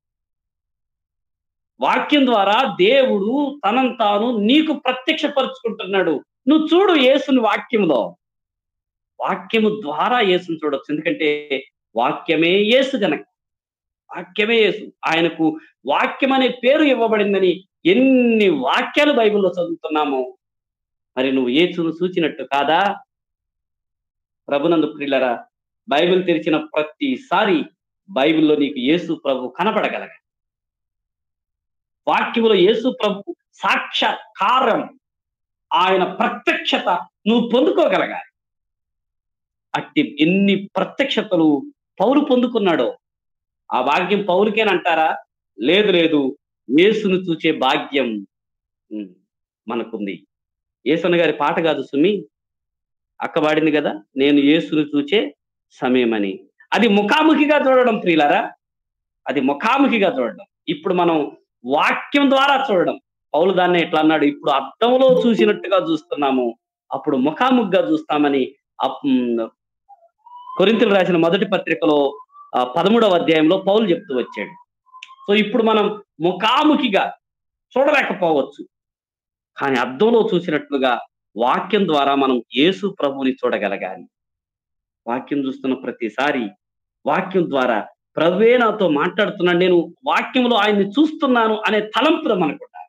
వాక్యం ద్వారా దేవుడు తనను తాను నీకు ప్రత్యక్షపరుచుకుంటున్నాడు నువ్వు చూడు యేసుని వాక్యంలో వాక్యము ద్వారా యేసుని చూడొచ్చు ఎందుకంటే వాక్యమే యేసు గనక వాక్యమే యేసు ఆయనకు వాక్యం అనే పేరు ఇవ్వబడిందని ఎన్ని వాక్యాలు బైబిల్లో చదువుతున్నామో మరి నువ్వు యేసును సూచినట్టు కాదా ప్రభునందు ప్రిల్లరా బైబిల్ తెరిచిన ప్రతిసారి బైబిల్లో నీకు యేసు ప్రభు కనపడగలగ వాక్యములో యేసు ప్రభు సాక్షాత్కారం ఆయన ప్రత్యక్షత నువ్వు పొందుకోగలగాలి అట్టి ఎన్ని ప్రత్యక్షతలు పౌరు పొందుకున్నాడో ఆ భాగ్యం పౌరుకేనంటారా లేదు లేదు యేసును చూచే భాగ్యం ఉమ్, మనకుంది యేసన్న గారి పాట కాదు సుమి అక్క పాడింది కదా నేను యేసును చూచే సమయమని అది ముఖాముఖిగా చూడడం ప్రియులారా అది ముఖాముఖిగా చూడడం ఇప్పుడు మనం వాక్యం ద్వారా చూడడం పౌలు దాన్ని ఎట్లా అన్నాడు ఇప్పుడు అర్థంలో చూసినట్టుగా చూస్తున్నాము అప్పుడు ముఖాముఖిగా చూస్తామని అప్- ఉమ్, కొరింథీలు రాసిన మొదటి పత్రికలో ఆ, పదమూడవ అధ్యాయంలో పౌలు చెప్తూ వచ్చాడు సో ఇప్పుడు మనం ముఖాముఖిగా చూడలేకపోవచ్చు కానీ అర్థంలో చూసినట్లుగా వాక్యం ద్వారా మనం యేసు ప్రభుని చూడగలగాలి వాక్యం చూస్తున్న ప్రతిసారి వాక్యం ద్వారా ప్రభువే నాతో మాట్లాడుతున్నాడు నేను వాక్యంలో ఆయన్ని చూస్తున్నాను అనే తలంపులు మనకు ఉండాలి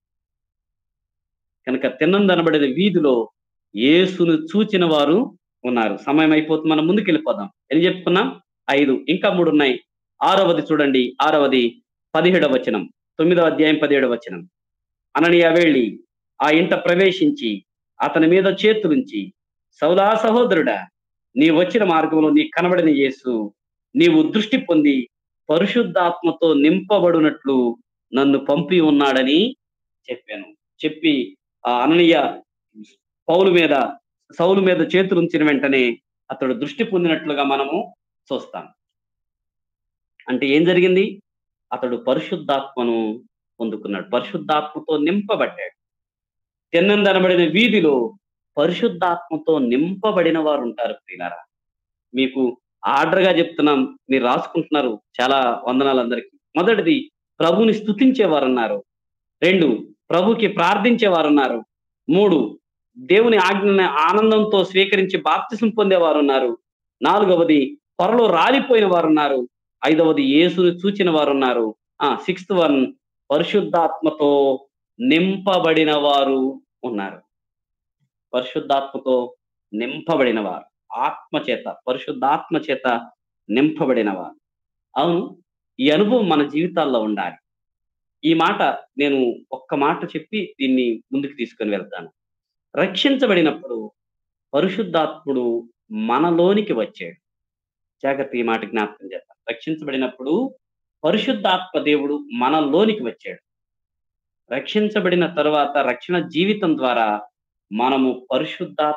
కనుక తిన్నందనబడిన వీధిలో యేసును చూచిన వారు ఉన్నారు సమయం అయిపోతుంది మనం ముందుకు వెళ్ళిపోదాం ఏం చెప్పుకున్నాం ఐదు ఇంకా మూడు ఉన్నాయి ఆరవది చూడండి ఆరవది పదిహేడవ వచనం తొమ్మిదవ అధ్యాయం పదిహేడవ వచనం అననీయ వెళ్ళి ఆ ఇంట ప్రవేశించి అతని మీద చేతులుంచి సౌదా సహోదరుడా నీ వచ్చిన మార్గంలో నీ కనబడిన యేసు నీవు దృష్టి పొంది పరిశుద్ధాత్మతో నింపబడినట్లు నన్ను పంపి ఉన్నాడని చెప్పాను చెప్పి ఆ అననీయ పౌలు మీద సౌలు మీద చేతులు ఉంచిన వెంటనే అతడు దృష్టి పొందినట్లుగా మనము చూస్తాం అంటే ఏం జరిగింది అతడు పరిశుద్ధాత్మను పొందుకున్నాడు పరిశుద్ధాత్మతో నింపబడ్డాడు తిన్నందనబడిన వీధిలో పరిశుద్ధాత్మతో నింపబడిన వారు ఉంటారు ప్రియులారా మీకు ఆర్డర్ గా చెప్తున్నాం మీరు రాసుకుంటున్నారు చాలా వందనాలు అందరికీ మొదటిది ప్రభుని స్తుతించేవారు ఉన్నారు రెండు ప్రభుకి ప్రార్థించేవారు ఉన్నారు మూడు దేవుని ఆజ్ఞని ఆనందంతో స్వీకరించి బాప్తిసం పొందేవారు ఉన్నారు నాలుగవది పొరలో రాలిపోయిన వారు ఉన్నారు ఐదవది యేసుని చూచిన వారు ఉన్నారు ఆ సిక్స్త్ వన్ పరిశుద్ధాత్మతో నింపబడిన వారు ఉన్నారు పరిశుద్ధాత్మతో నింపబడిన వారు ఆత్మ చేత పరిశుద్ధాత్మ చేత నింపబడిన వారు అవును ఈ అనుభవం మన జీవితాల్లో ఉండాలి ఈ మాట నేను ఒక్క మాట చెప్పి దీన్ని ముందుకు తీసుకొని వెళ్తాను రక్షించబడినప్పుడు పరిశుద్ధాత్ముడు మనలోనికి వచ్చాడు జాగ్రత్త ఈ మాట జ్ఞాపకం చేద్దాం రక్షించబడినప్పుడు పరిశుద్ధాత్మ దేవుడు మనలోనికి వచ్చాడు రక్షించబడిన తరువాత రక్షణ జీవితం ద్వారా మనము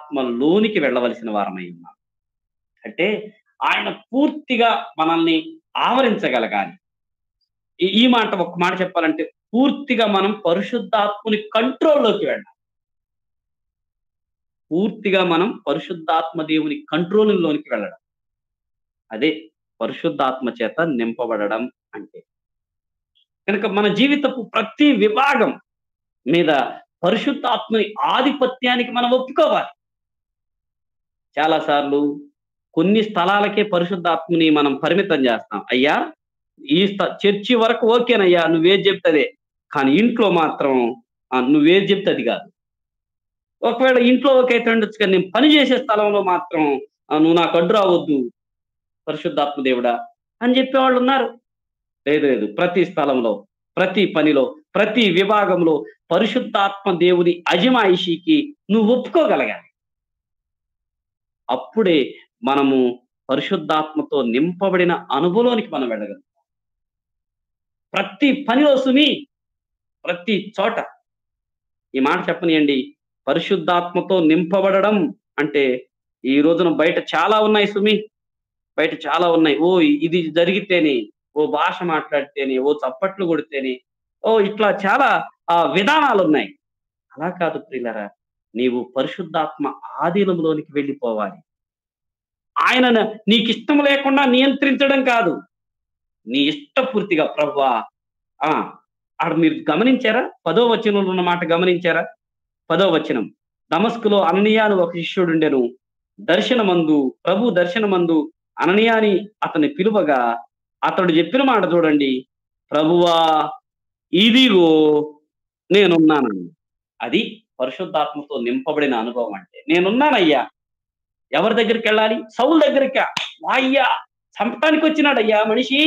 పరిశుద్ధాత్మలోనికి వెళ్ళవలసిన వారమై ఉన్నాం అంటే ఆయన పూర్తిగా మనల్ని ఆవరించగలగాలి ఈ- ఈ మాట ఒక మాట చెప్పాలంటే పూర్తిగా మనం పరిశుద్ధాత్ముని కంట్రోల్లోకి వెళ్ళాలి పూర్తిగా మనం పరిశుద్ధాత్మ దేవుని కంట్రోల్లోనికి వెళ్ళడం అదే పరిశుద్ధాత్మ చేత నింపబడడం అంటే కనుక మన జీవితపు ప్రతి విభాగం మీద పరిశుద్ధాత్మని ఆధిపత్యానికి మనం ఒప్పుకోవాలి చాలాసార్లు కొన్ని స్థలాలకే పరిశుద్ధాత్మని మనం పరిమితం చేస్తాం అయ్యా ఈ స్థ- చర్చి వరకు ఓకేనయ్యా నువ్వేది చెప్తే కానీ ఇంట్లో మాత్రం ఆ, నువ్వేది చెప్తే అది కాదు ఒకవేళ ఇంట్లో ఓకే అయితే ఉండొచ్చు కానీ నేను పని చేసే స్థలంలో మాత్రం ఆ, నువ్వు నాకు అడ్డు రావద్దు పరిశుద్ధాత్మ దేవుడా అని చెప్పేవాళ్ళు ఉన్నారు లేదు లేదు ప్రతి స్థలంలో ప్రతి పనిలో ప్రతి విభాగంలో పరిశుద్ధాత్మ దేవుని అజమాయిషికి నువ్వు ఒప్పుకోగలగాలి అప్పుడే మనము పరిశుద్ధాత్మతో నింపబడిన అనుభవంలోనికి మనం వెళ్ళగలం ప్రతి పనిలో సుమి ప్రతి చోట ఈ మాట చెప్పనియండి పరిశుద్ధాత్మతో నింపబడడం అంటే ఈ రోజున బయట చాలా ఉన్నాయి సుమి బయట చాలా ఉన్నాయి ఓ ఇది జరిగితేనే ఓ భాష మాట్లాడితేనే ఓ చప్పట్లు కొడితేనే ఓ ఇట్లా చాలా ఆ విధానాలు ఉన్నాయి అలా కాదు ప్రియులరా నీవు పరిశుద్ధాత్మ ఆధీనంలోనికి వెళ్ళిపోవాలి ఆయన నీకు ఇష్టం లేకుండా నియంత్రించడం కాదు నీ ఇష్టపూర్తిగా ప్రవ్వా ఆ ఆడ మీరు గమనించారా పదో వచనంలో ఉన్న మాట గమనించారా పదో వచనం దమస్కులో అననీయాను ఒక శిష్యుడు ఉండెను దర్శనమందు ప్రభు దర్శనమందు అననీయాని అతని పిలువగా అతడు చెప్పిన మాట చూడండి ప్రభువా ఇదిగో నేనున్నాను అది పరిశుద్ధాత్మతో నింపబడిన అనుభవం అంటే నేనున్నానయ్యా ఎవరి దగ్గరికి వెళ్ళాలి సౌల్ దగ్గరికి వాయ్యా చంపడానికి వచ్చినాడయ్యా మనిషి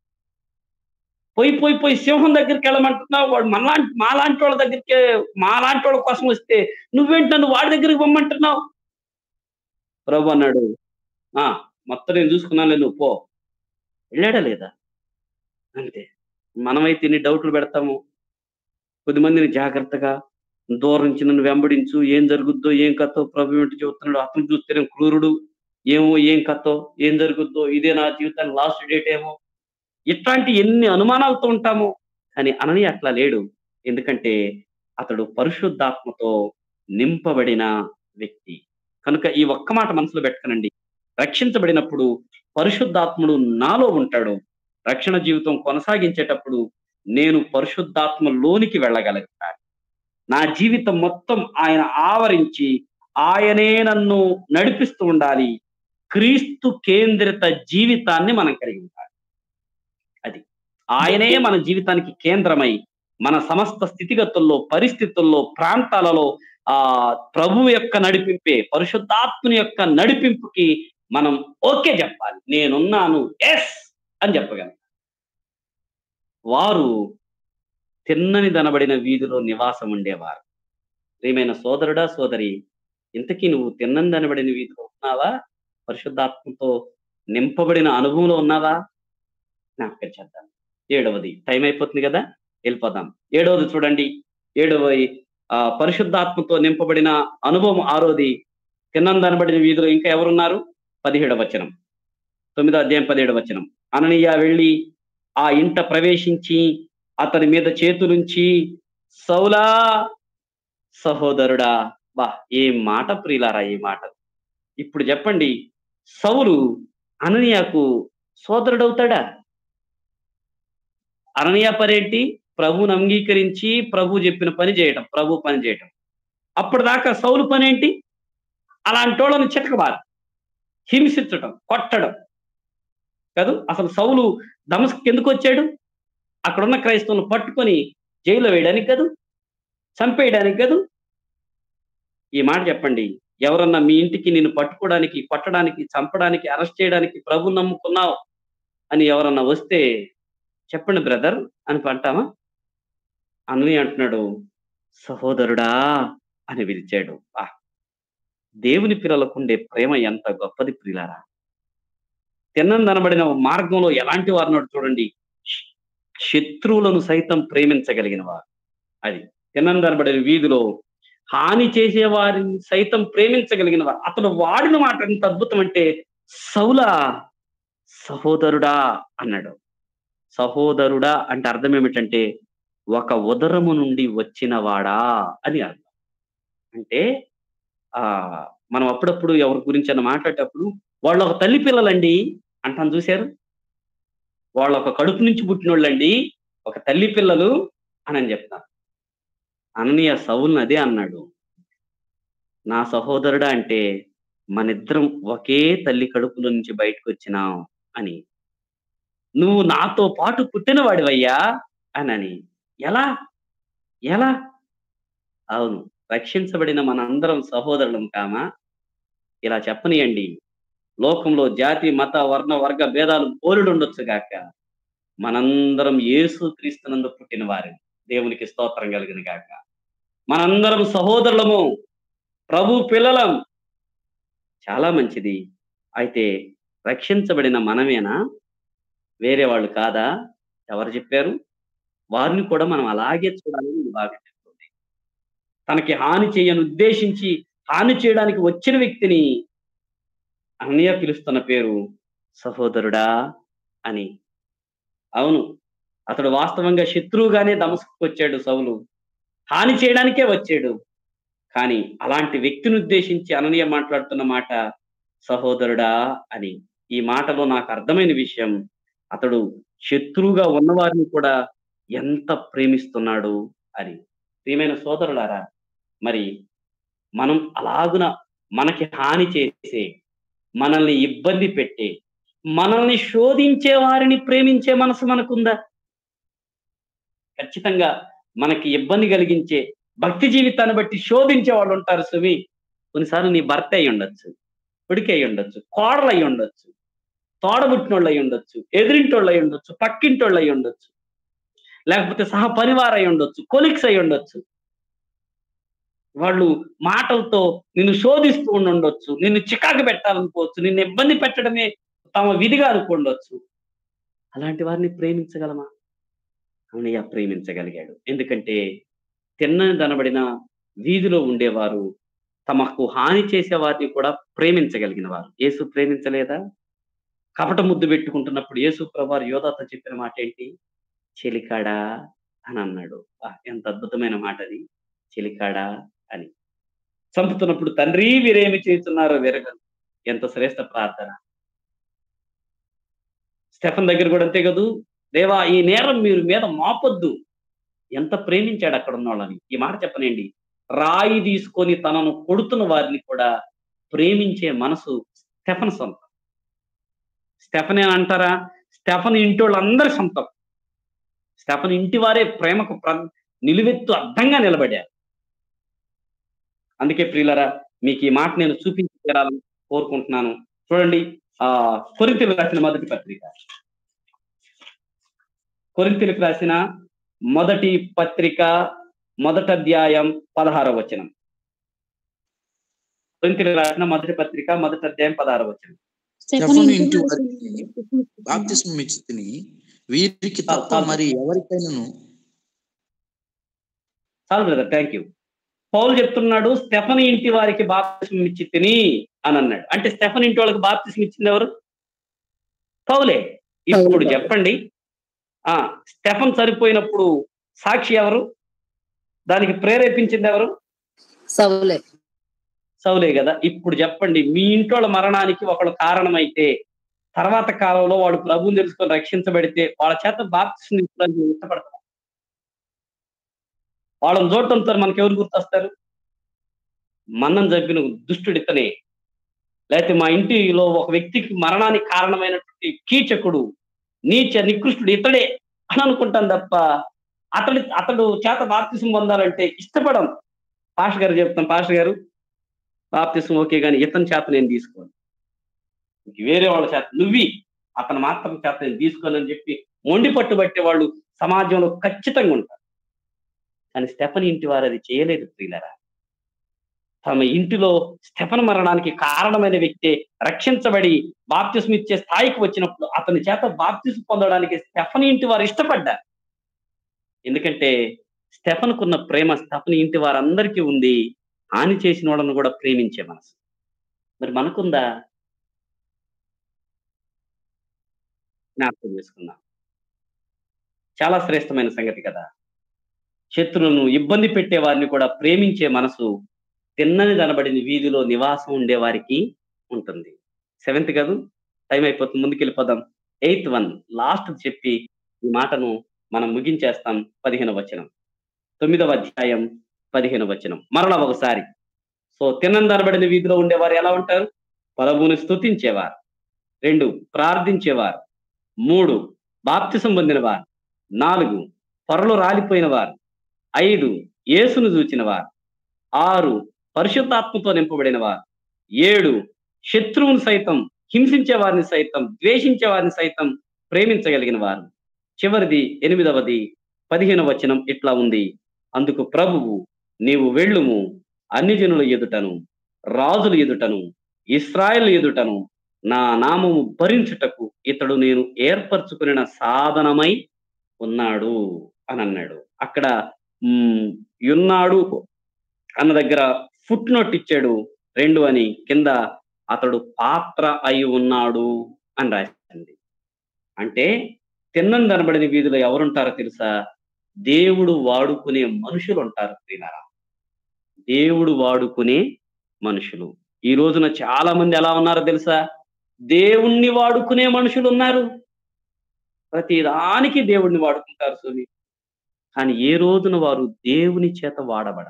పోయి పోయి పోయి సింహం దగ్గరికి వెళ్ళమంటున్నావు వాడు మనలాంటి మాలాంటి వాళ్ళ దగ్గరికి మాలాంటి వాళ్ళ కోసం వస్తే నువ్వేంటి నన్ను వాడి దగ్గరికి పొమ్మంటున్నావు ప్రభు అన్నాడు ఆ మొత్తం నేను చూసుకున్నాను నువ్వు పో వెళ్ళాడా లేదా అంతే మనమైతే ఇన్ని డౌట్లు పెడతాము కొద్దిమందిని జాగ్రత్తగా దూరం నుంచి నన్ను వెంబడించు ఏం జరుగుద్దో ఏం కథో ప్రభు ఏంటి చెబుతున్నాడు అతను చూస్తేనే క్రూరుడు ఏమో ఏం కథో ఏం జరుగుద్దో ఇదే నా జీవితానికి లాస్ట్ డేట్ ఏమో ఇట్లాంటి ఎన్ని అనుమానాలతో ఉంటామో కానీ అనని అట్లా లేడు ఎందుకంటే అతడు పరిశుద్ధాత్మతో నింపబడిన వ్యక్తి కనుక ఈ ఒక్క మాట మనసులో పెట్టుకనండి రక్షించబడినప్పుడు పరిశుద్ధాత్ముడు నాలో ఉంటాడు రక్షణ జీవితం కొనసాగించేటప్పుడు నేను పరిశుద్ధాత్మ లోనికి వెళ్ళగలుగుతాను నా జీవితం మొత్తం ఆయన ఆవరించి ఆయనే నన్ను నడిపిస్తూ ఉండాలి క్రీస్తు కేంద్రిత జీవితాన్ని మనం కలిగి ఉండాలి అది ఆయనే మన జీవితానికి కేంద్రమై మన సమస్త స్థితిగతుల్లో పరిస్థితుల్లో ప్రాంతాలలో ఆ ప్రభు యొక్క నడిపింపే పరిశుద్ధాత్ముని యొక్క నడిపింపుకి మనం ఓకే చెప్పాలి నేనున్నాను ఎస్ అని చెప్పగలను వారు తిన్నని దనబడిన వీధిలో నివాసం ఉండేవారు ప్రియమైన సోదరుడా సోదరి ఇంతకీ నువ్వు తిన్నని దనబడిన వీధిలో ఉన్నావా పరిశుద్ధాత్మతో నింపబడిన అనుభవంలో ఉన్నావా జ్ఞాపకం చేద్దాం ఏడవది టైం అయిపోతుంది కదా వెళ్ళిపోదాం ఏడవది చూడండి ఏడవ ఆ పరిశుద్ధాత్మతో నింపబడిన అనుభవం ఆరోది తిన్నందనబడిన వీధిలో ఇంకా ఎవరున్నారు పదిహేడవ వచనం తొమ్మిదో అధ్యాయం పదిహేడవ వచనం అననీయ వెళ్ళి ఆ ఇంట ప్రవేశించి అతని మీద చేతులుంచి సౌలా సహోదరుడా బా ఏ మాట ప్రియులారా ఈ మాట ఇప్పుడు చెప్పండి సౌలు అననీయకు సోదరుడవుతాడా అననీయ పనేంటి ప్రభువుని అంగీకరించి ప్రభు చెప్పిన పని చేయటం ప్రభు పని చేయటం అప్పటిదాకా సౌలు పనేంటి అలాంటి వాళ్ళని చితకబారు హింసించటం కొట్టడం కాదు అసలు సౌలు దమస్కి ఎందుకు వచ్చాడు అక్కడున్న క్రైస్తవులను పట్టుకొని జైల్లో వేయడానికి కాదు చంపేయడానికి కాదు ఈ మాట చెప్పండి ఎవరన్నా మీ ఇంటికి నిన్ను పట్టుకోవడానికి కొట్టడానికి చంపడానికి అరెస్ట్ చేయడానికి ప్రభు నమ్ముకున్నావు అని ఎవరన్నా వస్తే చెప్పండి బ్రదర్ అని అంటామా అని అంటున్నాడు సహోదరుడా అని పిలిచాడు ఆ దేవుని పిల్లలకు ఉండే ప్రేమ ఎంత గొప్పది ప్రియులారా తిన్నందనబడిన మార్గంలో ఎలాంటి వారినాడు చూడండి శత్రువులను సైతం ప్రేమించగలిగిన వారు అది తిన్నందనబడిన వీధిలో హాని చేసే వారిని సైతం ప్రేమించగలిగిన వారు అతను వాడిన మాట ఎంత అద్భుతం అంటే సౌలా సహోదరుడా అన్నాడు సహోదరుడా అంటే అర్థం ఏమిటంటే ఒక ఉదరము నుండి వచ్చినవాడా అని అర్థం అంటే ఆ మనం అప్పుడప్పుడు ఎవరి గురించి అన్న మాట్లాడేటప్పుడు వాళ్ళు ఒక తల్లి పిల్లలండి అంటాను చూశారు వాళ్ళు ఒక కడుపు నుంచి పుట్టినోళ్ళండి ఒక తల్లి పిల్లలు అని అని చెప్తాను అననీయ సౌల్ని అదే అన్నాడు నా సహోదరుడా అంటే మనిద్దరం ఒకే తల్లి కడుపులో నుంచి బయటకు వచ్చినాం అని నువ్వు నాతో పాటు పుట్టినవాడివయ్యా అని ఎలా ఎలా అవును రక్షించబడిన మనందరం సహోదరులం కామా ఇలా చెప్పనియండి లోకంలో జాతి మత వర్ణ వర్గ భేదాలు పోలుడు ఉండొచ్చు గాక మనందరం యేసు క్రీస్తునందు పుట్టిన వారి దేవునికి స్తోత్రం కలిగిన గాక మనందరం సహోదరులము ప్రభు పిల్లలం చాలా మంచిది అయితే రక్షించబడిన మనమేనా వేరే వాళ్ళు కాదా ఎవరు చెప్పారు వారిని కూడా మనం అలాగే చూడాలని బాగా చెప్తుంది తనకి హాని చేయని ఉద్దేశించి హాని చేయడానికి వచ్చిన వ్యక్తిని అన్నయ్య పిలుస్తున్న పేరు సహోదరుడా అని అవును అతడు వాస్తవంగా శత్రువుగానే దమస్కు వచ్చాడు సౌలు హాని చేయడానికే వచ్చాడు కానీ అలాంటి వ్యక్తిని ఉద్దేశించి అననీయ మాట్లాడుతున్న మాట సహోదరుడా అని ఈ మాటలో నాకు అర్థమైన విషయం అతడు శత్రువుగా ఉన్నవారిని కూడా ఎంత ప్రేమిస్తున్నాడు అని ప్రియమైన సోదరులారా మరి మనం అలాగున మనకి హాని చేసే మనల్ని ఇబ్బంది పెట్టే మనల్ని శోధించే వారిని ప్రేమించే మనసు మనకుందా ఖచ్చితంగా మనకి ఇబ్బంది కలిగించే భక్తి జీవితాన్ని బట్టి శోధించే వాళ్ళు ఉంటారు సుమి కొన్నిసార్లు నీ భర్త అయి ఉండొచ్చు కొడుకు అయి ఉండొచ్చు కోడలు అయి ఉండొచ్చు తోడబుట్టినోళ్ళు అయి ఉండొచ్చు ఎదిరింటోళ్ళు అయి ఉండొచ్చు పక్కింటోళ్ళు అయి ఉండొచ్చు లేకపోతే సహ పరివార అయి ఉండొచ్చు కొలిక్స్ అయి ఉండొచ్చు వాళ్ళు మాటలతో నిన్ను శోధిస్తూ ఉండి ఉండొచ్చు నిన్ను చికాకు పెట్టాలనుకోవచ్చు నిన్ను ఇబ్బంది పెట్టడమే తమ విధిగా అనుకోండొచ్చు అలాంటి వారిని ప్రేమించగలమా అవునయ్య ప్రేమించగలిగాడు ఎందుకంటే తిన్నని దనబడిన వీధిలో ఉండేవారు తమకు హాని చేసే వారిని కూడా ప్రేమించగలిగిన వారు యేసు ప్రేమించలేదా కపట ముద్దు పెట్టుకుంటున్నప్పుడు యేసు ప్రభారు యోధాతో చెప్పిన మాట ఏంటి చెలికాడా అని అన్నాడు ఆ, ఎంత అద్భుతమైన మాట అది చెలికాడా అని చంపుతున్నప్పుడు తండ్రి వీరేమి చేస్తున్నారో విరగదు ఎంత శ్రేష్ట ప్రార్థన స్టెఫన్ దగ్గర కూడా అంతే కదూ దేవా ఈ నేరం మీరు మీద మోపొద్దు ఎంత ప్రేమించాడు అక్కడ ఉన్న వాళ్ళని ఈ మాట చెప్పనండి రాయి తీసుకొని తనను కొడుతున్న వారిని కూడా ప్రేమించే మనసు స్టెఫన్ సొంతం స్టెఫన్ అని అంటారా స్టెఫన్ ఇంటి వాళ్ళందరి సొంతం స్టెఫన్ ఇంటి వారే ప్రేమకు ప్ర- నిలువెత్తు అర్థంగా నిలబడారు అందుకే ప్రియులరా మీకు ఈ మాట నేను చూపించి తీరాలని కోరుకుంటున్నాను చూడండి ఆ కొరింతలు రాసిన మొదటి పత్రిక కొరింతలకు రాసిన మొదటి పత్రిక మొదటి అధ్యాయం పదహార వచనం కొరింతలకు రాసిన మొదటి పత్రిక మొదటి అధ్యాయం పదహార వచనం స్టెఫను స్టెఫను ఇంటి ఇంటి వారికి బాప్తిస్మం ఇచ్చి తిని వీరికి తప్ప చాలు. మరి ఎవరికైనాను చాలు బ్రదర్ థ్యాంక్ యూ పౌలు చెప్తున్నాడు స్టెఫన్ ఇంటి వారికి బాప్తిసం ఇచ్చి తిని అని అన్నాడు అంటే స్టెఫన్ ఇంటి వాళ్ళకి బాప్తిసం ఇచ్చింది ఎవరు పౌలే ఇప్పుడు పౌలు. చెప్పండి ఆ స్టెఫన్ చనిపోయినప్పుడు సాక్షి ఎవరు దానికి ప్రేరేపించింది ఎవరు సౌలే సౌలే కదా ఇప్పుడు చెప్పండి మీ ఇంట్లో మరణానికి ఒకళ్ళు కారణమైతే తర్వాత కాలంలో వాడు ప్రభువుని తెలుసుకొని రక్షించబడితే వాళ్ళ చేత బాప్తిసం తీసుకోవడానికి నువ్వు ఇష్టపడతావు వాళ్ళని చూడటంతో మనకి ఎవరు గుర్తొస్తారు మన్నం చంపిన దుష్టుడు ఇతనే లేకపోతే మా ఇంటిలో ఒక వ్యక్తికి మరణానికి కారణమైనటువంటి కీచకుడు నీచ నికృష్టుడు ఇతడే అని అనుకుంటాను తప్ప అతడి అతడు చేత బాప్తిసం పొందాలంటే ఇష్టపడం పాస్టర్ గారు చెప్తాం పాస్టర్ గారు బాప్తిసం ఓకే కానీ ఇతని చేత నేను తీసుకోను ఇంక వేరే వాళ్ళ చేత నువ్వి అతను మాత్రం చేత నేను తీసుకోనని చెప్పి మొండి పట్టుబట్టే వాళ్ళు సమాజంలో ఖచ్చితంగా ఉంటారు కానీ స్టెఫన్ ఇంటి వారు అది చేయలేదు ప్రియులరా తమ ఇంటిలో స్టెఫన్ మరణానికి కారణమైన వ్యక్తి రక్షించబడి బాప్తిసం ఇచ్చే స్థాయికి వచ్చినప్పుడు అతని చేత బాప్తిసం పొందడానికి స్టెఫన్ ఇంటి వారు ఇష్టపడ్డారు ఎందుకంటే స్టెఫన్కున్న ప్రేమ స్టెఫన్ ఇంటి వారందరికీ ఉంది హాని చేసిన వాళ్ళను కూడా ప్రేమించే మనసు మరి మనకుందా జ్ఞాపకం చేసుకుందాం చాలా శ్రేష్టమైన సంగతి కదా శత్రువులను ఇబ్బంది పెట్టే వారిని కూడా ప్రేమించే మనసు తిన్నని దనబడిన వీధిలో నివాసం ఉండే వారికి ఉంటుంది సెవెంత్ కాదు టైం అయిపోతుంది ముందుకు వెళ్ళిపోదాం ఎయిత్ వన్ లాస్ట్ చెప్పి ఈ మాటను మనం ముగించేస్తాం పదిహేను వచనం తొమ్మిదవ అధ్యాయం పదిహేను వచనం మరలా ఒకసారి సో తిన్నందనబడిన వీధిలో ఉండేవారు ఎలా ఉంటారు ప్రభువుని స్తుతించేవారు రెండు ప్రార్థించేవారు మూడు బాప్తిసం పొందినవారు నాలుగు పొరలు రాలిపోయిన వారు ఐదు యేసును చూచిన వారు ఆరు పరిశుద్ధాత్మతో నింపబడిన వారు ఏడు శత్రువును సైతం హింసించే వారిని సైతం ద్వేషించే వారిని సైతం ప్రేమించగలిగిన వారు చివరిది ఎనిమిదవది పదిహేను వచనం ఇట్లా ఉంది అందుకు ప్రభువు నీవు వెళ్ళుము అన్ని జనుల ఎదుటను రాజుల ఎదుటను ఇస్రాయల్ ఎదుటను నా నామము భరించుటకు ఇతడు నేను ఏర్పరచుకున్న సాధనమై ఉన్నాడు అని అన్నాడు అక్కడ ఉమ్, ఉన్నాడు అన్న దగ్గర ఫుట్ నోట్ ఇచ్చాడు రెండు అని కింద అతడు పాత్ర అయి ఉన్నాడు అని రాసింది అంటే తిన్నం కనబడిన వీధిలో ఎవరుంటారో తెలుసా దేవుడు వాడుకునే మనుషులు ఉంటారు ప్రియులారా దేవుడు వాడుకునే మనుషులు ఈ రోజున చాలా మంది ఎలా ఉన్నారో తెలుసా దేవుణ్ణి వాడుకునే మనుషులు ఉన్నారు ప్రతి దానికి దేవుణ్ణి వాడుకుంటారు సుమి కానీ ఏ రోజున వారు దేవుని చేత వాడబడ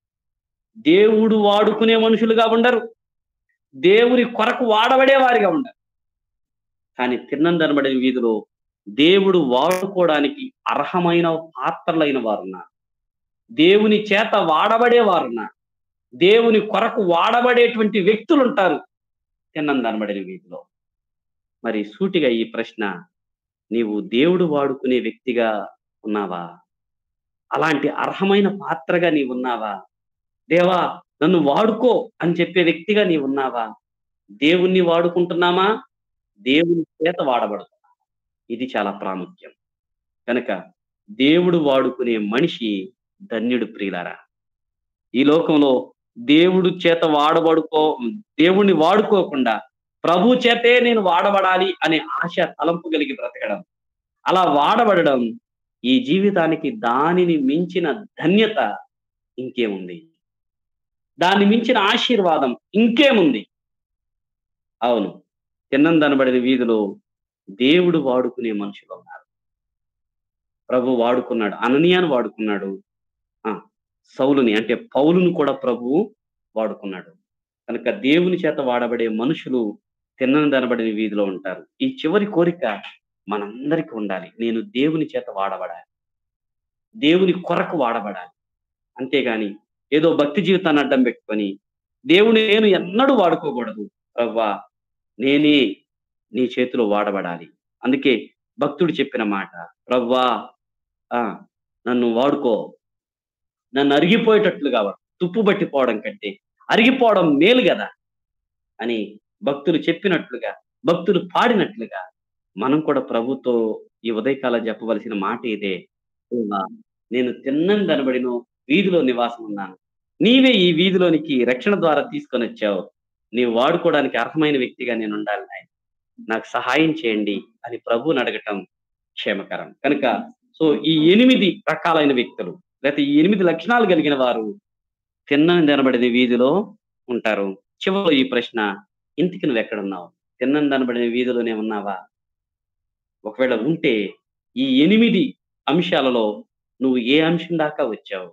దేవుడు వాడుకునే మనుషులుగా ఉండరు దేవుని కొరకు వాడబడే వారిగా ఉండరు కానీ తిన్నందనబడిన వీధిలో దేవుడు వాడుకోవడానికి అర్హమైన పాత్రలైన వారున్నారు దేవుని చేత వాడబడే వారున్నారు దేవుని కొరకు వాడబడేటువంటి వ్యక్తులు ఉంటారు తిన్నందనబడిన వీధిలో మరి సూటిగా ఈ ప్రశ్న నీవు దేవుడు వాడుకునే వ్యక్తిగా ఉన్నావా అలాంటి అర్హమైన పాత్రగా నీవు ఉన్నావా దేవా నన్ను వాడుకో అని చెప్పే వ్యక్తిగా నీవు ఉన్నావా దేవుణ్ణి వాడుకుంటున్నామా దేవుని చేత వాడబడుతున్నా ఇది చాలా ప్రాముఖ్యం కనుక దేవుడు వాడుకునే మనిషి ధన్యుడు ప్రియులారా ఈ లోకంలో దేవుడు చేత వాడబడుకో దేవుణ్ణి వాడుకోకుండా ప్రభు చేతే నేను వాడబడాలి అనే ఆశ తలంపు కలిగి బ్రతకడం అలా వాడబడడం ఈ జీవితానికి దానిని మించిన ధన్యత ఇంకేముంది దాన్ని మించిన ఆశీర్వాదం ఇంకేముంది అవును తిన్నందనబడిన వీధిలో దేవుడు వాడుకునే మనుషులు ఉన్నారు ప్రభు వాడుకున్నాడు అననీయాను వాడుకున్నాడు ఆ సౌలుని అంటే పౌలును కూడా ప్రభువు వాడుకున్నాడు కనుక దేవుని చేత వాడబడే మనుషులు తిన్నదనబడిన వీధిలో ఉంటారు ఈ చివరి కోరిక మనందరికీ ఉండాలి నేను దేవుని చేత వాడబడాలి దేవుని కొరకు వాడబడాలి అంతేగాని ఏదో భక్తి జీవితాన్ని అడ్డం పెట్టుకొని దేవుని నేను ఎన్నడూ వాడుకోకూడదు ప్రవ్వా నేనే నీ చేతిలో వాడబడాలి అందుకే భక్తుడు చెప్పిన మాట ప్రవ్వా ఆ నన్ను వాడుకో నన్ను అరిగిపోయేటట్లుగా వాడు. తుప్పు పట్టిపోవడం కంటే అరిగిపోవడం మేలు కదా అని భక్తులు చెప్పినట్లుగా భక్తులు పాడినట్లుగా మనం కూడా ప్రభుతో ఈ ఉదయకాలం చెప్పవలసిన మాట ఇదే దేవా, నేను తిన్నం కనబడిన వీధిలో నివాసం ఉన్నాను నీవే ఈ వీధిలోనికి రక్షణ ద్వారా తీసుకొని వచ్చావు నీవు వాడుకోవడానికి అర్హమైన వ్యక్తిగా నేను ఉండాలి నాయన నాకు సహాయం చేయండి అని ప్రభువుని అడగటం క్షేమకరం కనుక సో ఈ ఎనిమిది రకాలైన వ్యక్తులు లేకపోతే ఈ ఎనిమిది లక్షణాలు కలిగిన వారు తిన్నని తినబడిన వీధిలో ఉంటారు చివరిలో ఈ ప్రశ్న ఇంటికి నువ్వు ఎక్కడున్నావు తిన్నని తినబడిన వీధిలోనే ఉన్నావా ఒకవేళ ఉంటే ఈ ఎనిమిది అంశాలలో నువ్వు ఏ అంశం దాకా వచ్చావు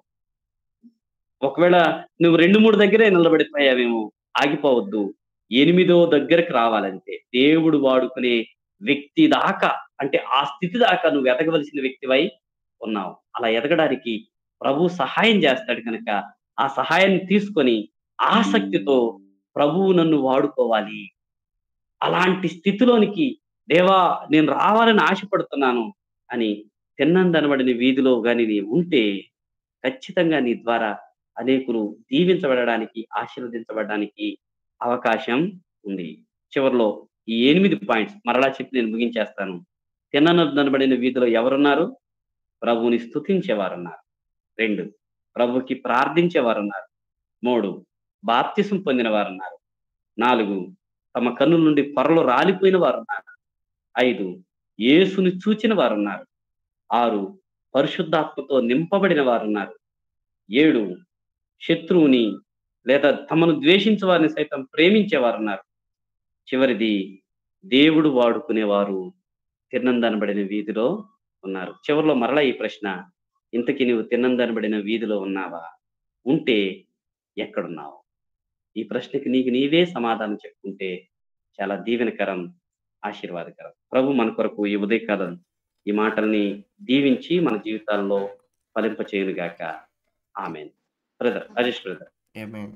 ఒకవేళ నువ్వు రెండు మూడు దగ్గరే నిలబడిపోయావేమో ఆగిపోవద్దు ఎనిమిదో దగ్గరకు రావాలంటే దేవుడు వాడుకునే వ్యక్తి దాకా అంటే ఆ స్థితి దాకా నువ్వు ఎదగవలసిన వ్యక్తివై ఉన్నావు అలా ఎదగడానికి ప్రభు సహాయం చేస్తాడు కనుక ఆ సహాయాన్ని తీసుకొని ఆసక్తితో ప్రభువు నన్ను వాడుకోవాలి అలాంటి స్థితిలోనికి దేవా నేను రావాలని ఆశపడుతున్నాను అని తిన్నందనబడిన వీధిలో కానీ నీ ఉంటే ఖచ్చితంగా నీ ద్వారా అనేకులు దీవించబడడానికి ఆశీర్వదించబడడానికి అవకాశం ఉంది చివరిలో ఈ ఎనిమిది పాయింట్స్ మరలా చెప్పి నేను ముగించేస్తాను తిన్ననబడిన వీధిలో ఎవరున్నారు ప్రభువుని స్తుతించేవారున్నారు రెండు ప్రభుకి ప్రార్థించేవారున్నారు మూడు బాప్తిసం పొందిన వారున్నారు నాలుగు తమ కన్నుల నుండి పొరలు రాలిపోయిన వారున్నారు ఐదు యేసుని చూచిన వారు ఉన్నారు ఆరు పరిశుద్ధాత్మతో నింపబడిన వారు ఉన్నారు ఏడు శత్రువుని లేదా తమను ద్వేషించే వారిని సైతం ప్రేమించేవారు ఉన్నారు చివరిది దేవుడు వాడుకునేవారు తిన్నందనబడిన వీధిలో ఉన్నారు చివరిలో మరలా ఈ ప్రశ్న ఇంతకీ నువ్వు తిన్నందనబడిన వీధిలో ఉన్నావా ఉంటే ఎక్కడున్నావు ఈ ప్రశ్నకి నీకు నీవే సమాధానం చెప్పుకుంటే చాలా దీవెనకరం ఆశీర్వాదకరం ప్రభు మన కొరకు ఈ ఉదయకాలం ఈ మాటల్ని దీవించి మన జీవితాల్లో ఫలింప గాక ఆమె బ్రదర్ అజేష్ బ్రదర్ ఆమేన్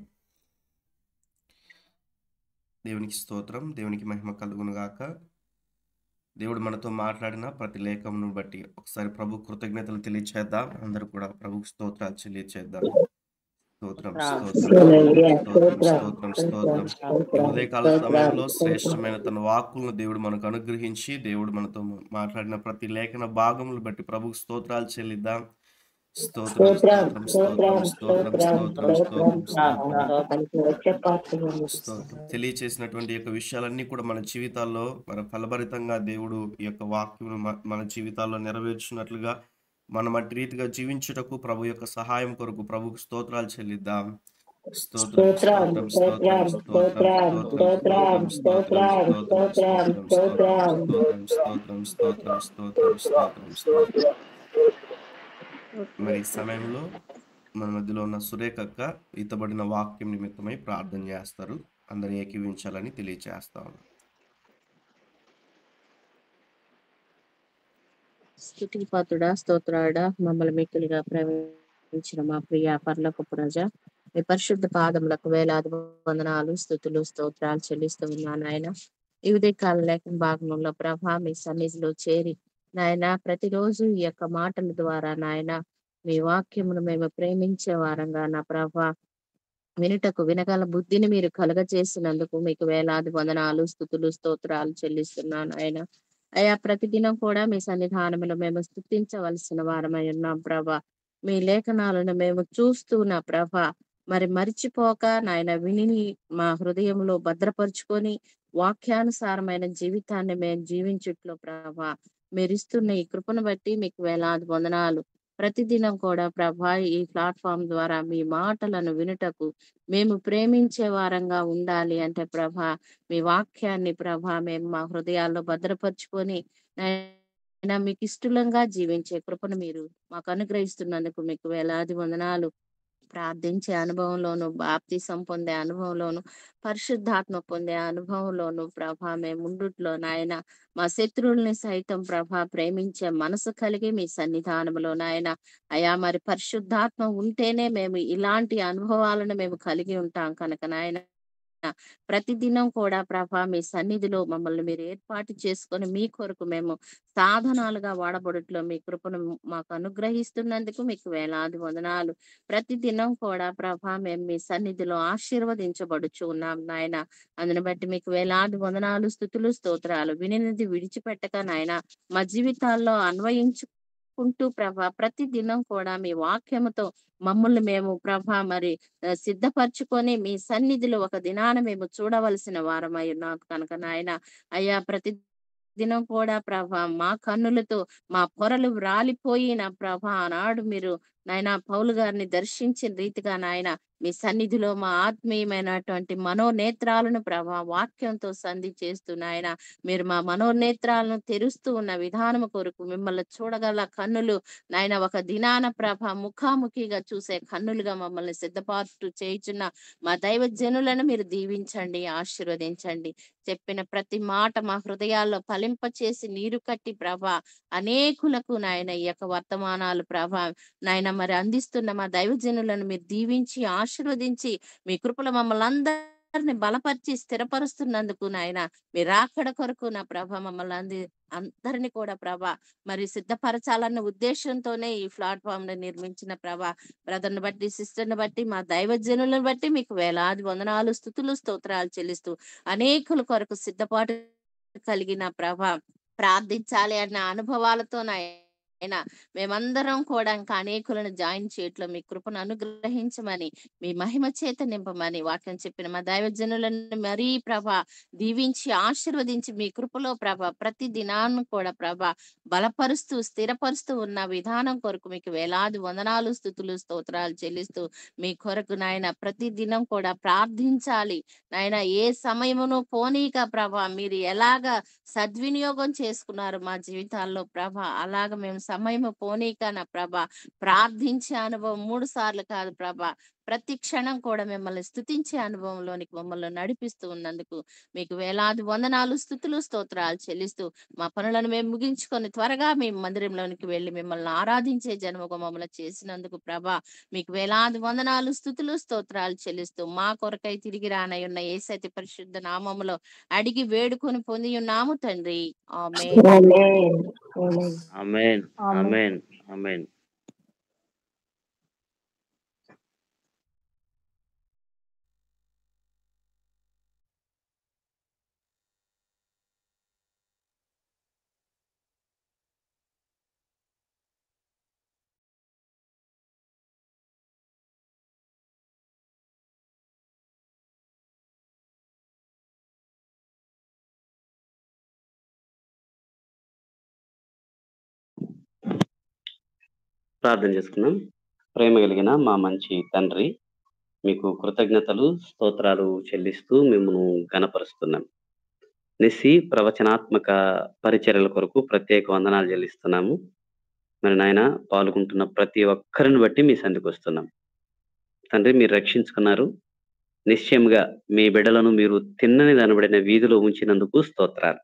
దేవునికి స్తోత్రం దేవునికి మహిమ కలుగును గాక దేవుడు మనతో మాట్లాడిన ప్రతి లేఖమును బట్టి ఒకసారి ప్రభు కృతజ్ఞతలు తెలియచేద్దాం అందరూ కూడా ప్రభుకు స్తోత్రాలు తెలియచేద్దాం స్తోత్రం స్తోత్రం స్తోత్రం స్తోత్రం స్తోత్రం ఈ ఉదయకాల సమయంలో శ్రేష్టమైన తన వాక్కులను దేవుడు మనకు అనుగ్రహించి దేవుడు మనతో మాట్లాడిన ప్రతి లేఖన భాగములు బట్టి ప్రభుకు స్తోత్రాలు చెల్లిద్దాం స్తోత్రం స్తోత్రం స్తోత్రం స్తోత్రం స్తోత్రం స్తోత్రం స్తోత్రం తెలియచేసినటువంటి యొక్క విషయాలన్నీ కూడా మన జీవితాల్లో మన ఫలభరితంగా దేవుడు ఈ యొక్క వాక్యం మన జీవితాల్లో నెరవేర్చినట్లుగా మనం అట్టి రీతిగా జీవించుటకు ప్రభు యొక్క సహాయం కొరకు ప్రభుకు స్తోత్రాలు చెల్లిద్దాం స్తోత్రం స్తోత్రం స్తోత్రం స్తోత్రం స్తోత్రం స్తోత్రం స్తోత్రం స్తోత్రం స్తోత్రం స్తోత్రం స్తోత్రం స్తోత్రం మరి ఈ సమయంలో మన మధ్యలో ఉన్న సురేఖ అక్క ఈతబడిన వాక్యం నిమిత్తమై ప్రార్థన చేస్తారు అందరు ఏకీవించాలని తెలియచేస్తా ఉన్నాం స్థుతి పాత్రుడా స్తోత్రాడా మమ్మల్ని మిక్కులుగా ప్రవేశించిన మా ప్రియ పర్లకు ప్రజ మీ పరిశుద్ధ పాదములకు వేలాది వందనాలు స్థుతులు స్తోత్రాలు చెల్లిస్తూ ఉన్నాను ఆయన ఈ ఉదయకాల లేఖన భాగంలో ప్రభా మీ సన్నిధిలో చేరి నాయన ప్రతిరోజు ఈ యొక్క మాటల ద్వారా నాయన మీ వాక్యమును మేము ప్రేమించే వారంగా నా ప్రభా వినుటకు వినగల బుద్ధిని మీరు కలగజేసినందుకు మీకు వేలాది వందనాలు స్థుతులు స్తోత్రాలు చెల్లిస్తున్నాను ఆయన అయా ప్రతిదినం కూడా మీ సన్నిధానంలో మేము స్థుతించవలసిన వారమై ఉన్నాం ప్రభా మీ లేఖనాలను మేము చూస్తూ నా ప్రభ మరి మరిచిపోక నాయన విని మా హృదయంలో భద్రపరుచుకొని వాక్యానుసారమైన జీవితాన్ని మేము జీవించుట్లో ప్రభా మీరు ఇస్తున్న ఈ కృపను బట్టి మీకు వేలాది వందనాలు ప్రతిదినం కూడా ప్రభా ఈ ప్లాట్ఫామ్ ద్వారా మీ మాటలను వినుటకు మేము ప్రేమించే వారంగా ఉండాలి అంటే ప్రభా మీ వాక్యాన్ని ప్రభా మేము మా హృదయాల్లో భద్రపరుచుకొని నాయనా మీకు ఇష్టలంగా జీవించే కృపను మీరు మాకు అనుగ్రహిస్తున్నందుకు మీకు వేలాది వందనాలు ప్రార్థించే అనుభవంలోను బాప్తిసం పొందే అనుభవంలోను పరిశుద్ధాత్మ పొందే అనుభవంలోను ప్రభా మేము ముందుట్లో నాయన మా శత్రువుల్ని సైతం ప్రభా ప్రేమించే మనసు కలిగి మీ సన్నిధానంలో నాయన అయా మరి పరిశుద్ధాత్మ ఉంటేనే మేము ఇలాంటి అనుభవాలను మేము కలిగి ఉంటాం కనుక నాయన ప్రతిదినం కూడా ప్రభా మీ సన్నిధిలో మమ్మల్ని మీరు ఏర్పాటు చేసుకొని మీ కొరకు మేము సాధనాలుగా వాడబడుట్లో మీ కృపను మాకు అనుగ్రహిస్తున్నందుకు మీకు వేలాది వందనాలు ప్రతిదినం కూడా ప్రభా మేము మీ సన్నిధిలో ఆశీర్వదించబడుచు ఉన్నాం నాయన అందుని బట్టి మీకు వేలాది వందనాలు స్థుతులు స్తోత్రాలు వినినది విడిచిపెట్టక నాయన మా జీవితాల్లో అన్వయించు కుంటూ ప్రభా ప్రతి దినం కూడా మీ వాక్యముతో మమ్మల్ని మేము ప్రభా మరి సిద్ధపరచుకొని మీ సన్నిధిలో ఒక దినాన మేము చూడవలసిన వారమై ఉన్నాం కనుక నాయన అయ్యా ప్రతి దినం కూడా ప్రభా మా కన్నులతో మా పొరలు రాలిపోయి నా ప్రభా ఆనాడు మీరు నాయన పౌలు గారిని దర్శించిన రీతిగా నాయన మీ సన్నిధిలో మా ఆత్మీయమైనటువంటి మనోనేత్రాలను ప్రభా వాక్యంతో సంధి చేస్తూ నాయన మీరు మా మనోనేత్రాలను తెరుస్తూ ఉన్న విధానము కొరకు మిమ్మల్ని చూడగల కన్నులు నాయన ఒక దినాన ప్రభ ముఖాముఖిగా చూసే కన్నులుగా మమ్మల్ని సిద్ధపాటు చేయుచున్న మా దైవ జనులను మీరు దీవించండి ఆశీర్వదించండి చెప్పిన ప్రతి మాట మా హృదయాల్లో ఫలింప చేసి నీరు కట్టి ప్రభ అనేకులకు నాయన ఈ యొక్క వర్తమానాలు ప్రభ నాయన మరి అందిస్తున్న మా దైవజనులను మీరు దీవించి ఆశీర్వదించి మీ కృపల మమ్మల్ని అందరిని బలపరిచి స్థిరపరుస్తున్నందుకు నాయన మీరు రాకడ కొరకు నా ప్రభ మమ్మల్ని అంది అందరిని కూడా ప్రభ మరి సిద్ధపరచాలన్న ఉద్దేశంతోనే ఈ ప్లాట్ఫామ్ ని నిర్మించిన ప్రభ బ్రదర్ని బట్టి సిస్టర్ని బట్టి మా దైవజనులను బట్టి మీకు వేలాది వందనాలు స్థుతులు స్తోత్రాలు చెల్లిస్తూ అనేకుల కొరకు సిద్ధపాటు కలిగిన ప్రభ ప్రార్థించాలి అన్న అనుభవాలతో నాయన నాయన మేమందరం కూడా ఇంకా అనేకులను జాయిన్ చేయట్లో మీ కృపను అనుగ్రహించమని మీ మహిమ చేత నింపమని వాక్యం చెప్పిన మా దైవజనులను మరీ ప్రభ దీవించి ఆశీర్వదించి మీ కృపలో ప్రభ ప్రతి దినాన్ని కూడా ప్రభ బలపరుస్తూ స్థిరపరుస్తూ ఉన్న విధానం కొరకు మీకు వేలాది వందనాలు స్థుతులు స్తోత్రాలు చెల్లిస్తూ మీ కొరకు నాయన ప్రతి దినం కూడా ప్రార్థించాలి నాయన ఏ సమయమును పోనీక ప్రభ మీరు ఎలాగ సద్వినియోగం చేసుకున్నారు మా జీవితాల్లో ప్రభ అలాగ మేము సమయము పోనీక నా ప్రభ ప్రార్థించే అనుభవం మూడు సార్లు కాదు ప్రభ ప్రతి క్షణం కూడా మిమ్మల్ని స్థుతించే అనుభవంలోనికి మమ్మల్ని నడిపిస్తూ ఉన్నందుకు మీకు వేలాది వందనాలు స్థుతులు స్తోత్రాలు చెల్లిస్తూ మా పనులను మేము ముగించుకొని త్వరగా మీ మందిరంలోనికి వెళ్ళి మిమ్మల్ని ఆరాధించే జన్మకు మమ్మల్ని చేసినందుకు ప్రభా మీకు వేలాది వందనాలు స్థుతులు స్తోత్రాలు చెల్లిస్తూ మా కొరకై తిరిగి రానయ్యున్న ఏసైతి పరిశుద్ధ నామములో అడిగి వేడుకొని పొంది ఉన్నాము తండ్రి ఆమె ఆమేన్. ఆమేన్. అమేన్ ఆమేన్. అమేన్ అమేన్ ప్రార్థన చేసుకుందాం ప్రేమ కలిగిన మా మంచి తండ్రి మీకు కృతజ్ఞతలు స్తోత్రాలు చెల్లిస్తూ మిమ్మల్ని గణపరుస్తున్నాం నిస్సి ప్రవచనాత్మక పరిచర్యల కొరకు ప్రత్యేక వందనాలు చెల్లిస్తున్నాము మరి నాయన పాల్గొంటున్న ప్రతి ఒక్కరిని బట్టి మీ సంధికి వస్తున్నాం తండ్రి మీరు రక్షించుకున్నారు నిశ్చయంగా మీ బిడ్డలను మీరు తిన్నని దనబడిన వీధిలో ఉంచినందుకు స్తోత్రాలు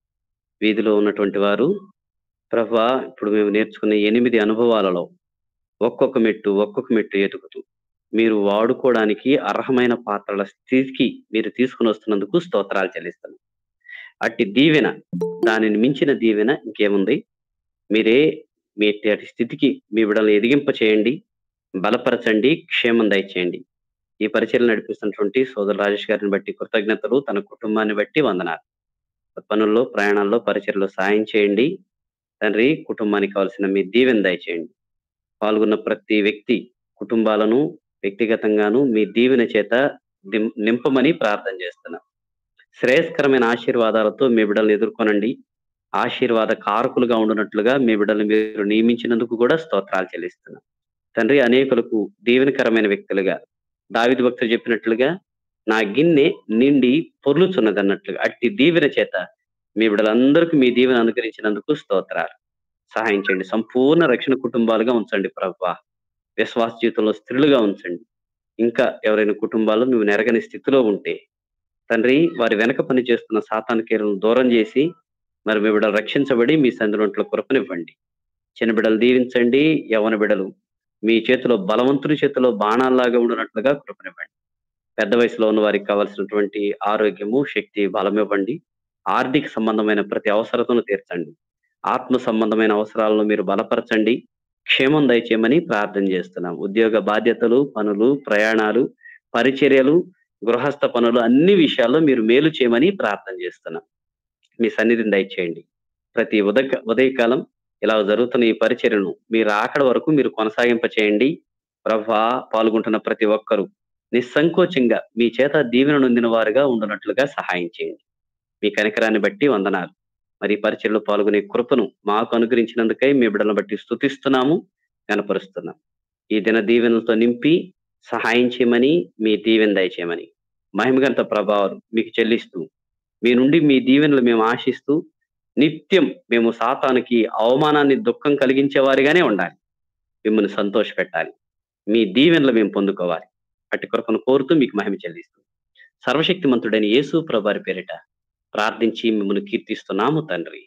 వీధిలో ఉన్నటువంటి వారు ప్రభా ఇప్పుడు మేము నేర్చుకున్న ఎనిమిది అనుభవాలలో ఒక్కొక్క మెట్టు ఒక్కొక్క మెట్టు ఎదుగుతూ మీరు వాడుకోవడానికి అర్హమైన పాత్రల స్థితికి మీరు తీసుకుని వస్తున్నందుకు స్తోత్రాలు చెల్లిస్తున్నాం అట్టి దీవెన దానిని మించిన దీవెన ఇంకేముంది మీరే మీ అట్టి స్థితికి మీ బిడ్డలను ఎదిగింప చేయండి బలపరచండి క్షేమం దయచేయండి ఈ పరిచయం నడిపిస్తున్నటువంటి సోదరు రాజేష్ గారిని బట్టి కృతజ్ఞతలు తన కుటుంబాన్ని బట్టి వందనాలు పనుల్లో ప్రయాణాల్లో పరిచయలో సాయం చేయండి తండ్రి కుటుంబానికి కావాల్సిన మీ దీవెన దయచేయండి పాల్గొన్న ప్రతి వ్యక్తి కుటుంబాలను వ్యక్తిగతంగాను మీ దీవెన చేత దిం- నింపమని ప్రార్థన చేస్తున్నాం శ్రేయస్కరమైన ఆశీర్వాదాలతో మీ బిడ్డలను ఎదుర్కొనండి ఆశీర్వాద కారకులుగా ఉండునట్లుగా మీ బిడ్డలను మీరు నియమించినందుకు కూడా స్తోత్రాలు చెల్లిస్తున్నాం తండ్రి అనేకులకు దీవెనకరమైన వ్యక్తులుగా దావిది భక్తులు చెప్పినట్లుగా నా గిన్నె నిండి పొర్లుచున్నది అన్నట్లుగా అట్టి దీవెన చేత మీ బిడ్డలందరికీ మీ దీవెన అనుగ్రహించినందుకు స్తోత్రాలు సహాయం చేయండి సంపూర్ణ రక్షణ కుటుంబాలుగా ఉంచండి ప్రభా విశ్వాస జీవితంలో స్త్రీలుగా ఉంచండి ఇంకా ఎవరైనా కుటుంబాలు నువ్వు నెరగని స్థితిలో ఉంటే తండ్రి వారి వెనక పని చేస్తున్న సాతాను కీరలను దూరం చేసి మరి మీ బిడ్డలు రక్షించబడి మీ సందులో కృపనివ్వండి చిన్న బిడ్డలు దీవించండి యవన బిడ్డలు మీ చేతిలో బలవంతుని చేతిలో బాణాల్లాగా ఉండినట్లుగా కృపనివ్వండి పెద్ద వయసులో ఉన్న వారికి కావాల్సినటువంటి ఆరోగ్యము శక్తి బలం ఇవ్వండి ఆర్థిక సంబంధమైన ప్రతి అవసరతను తీర్చండి ఆత్మ సంబంధమైన అవసరాలను మీరు బలపరచండి క్షేమం దయచేయమని ప్రార్థన చేస్తున్నాం ఉద్యోగ బాధ్యతలు పనులు ప్రయాణాలు పరిచర్యలు గృహస్థ పనులు అన్ని విషయాల్లో మీరు మేలు చేయమని ప్రార్థన చేస్తున్నాం మీ సన్నిధిని దయచేయండి ప్రతి ఉదయ ఉదయకాలం ఇలా జరుగుతున్న ఈ పరిచర్యను మీరు ఆకడ వరకు మీరు కొనసాగింప చేయండి ప్రభా పాల్గొంటున్న ప్రతి ఒక్కరూ నిస్సంకోచంగా మీ చేత దీవెన నొందిన వారుగా ఉండునట్లుగా సహాయం చేయండి మీ కనికరాన్ని బట్టి వందనాలు మరి ఈ పరిచయలో పాల్గొనే కృపను మాకు అనుగ్రహించినందుకై మీ బిడ్డలను బట్టి స్తుతిస్తున్నాము కనపరుస్తున్నాం ఈ దిన దీవెనలతో నింపి సహాయం చేయమని మీ దీవెన దయచేయమని మహిమగంత ప్రభావాలు మీకు చెల్లిస్తూ మీ నుండి మీ దీవెనలు మేము ఆశిస్తూ నిత్యం మేము సాతానికి అవమానాన్ని దుఃఖం కలిగించే వారిగానే ఉండాలి మిమ్మల్ని సంతోష పెట్టాలి మీ దీవెనలు మేము పొందుకోవాలి అట్టి కృపను కోరుతూ మీకు మహిమ చెల్లిస్తూ సర్వశక్తిమంతుడైన యేసు ప్రభారి పేరిట ప్రార్థించి మిమ్మల్ని కీర్తిస్తున్నాము తండ్రి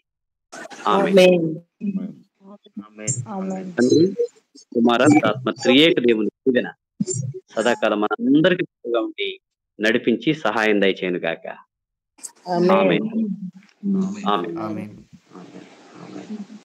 ఆమె ఆమేన్. ఆమేన్. తండ్రి కుమార ఆత్మ త్రియేక దేవుని దీవెన సదాకాలం మనందరికీ తోడుగా ఉండి నడిపించి సహాయం దయచేయను గాక ఆమేన్. ఆమె ఆమేన్. ఆమె ఆమె ఆమె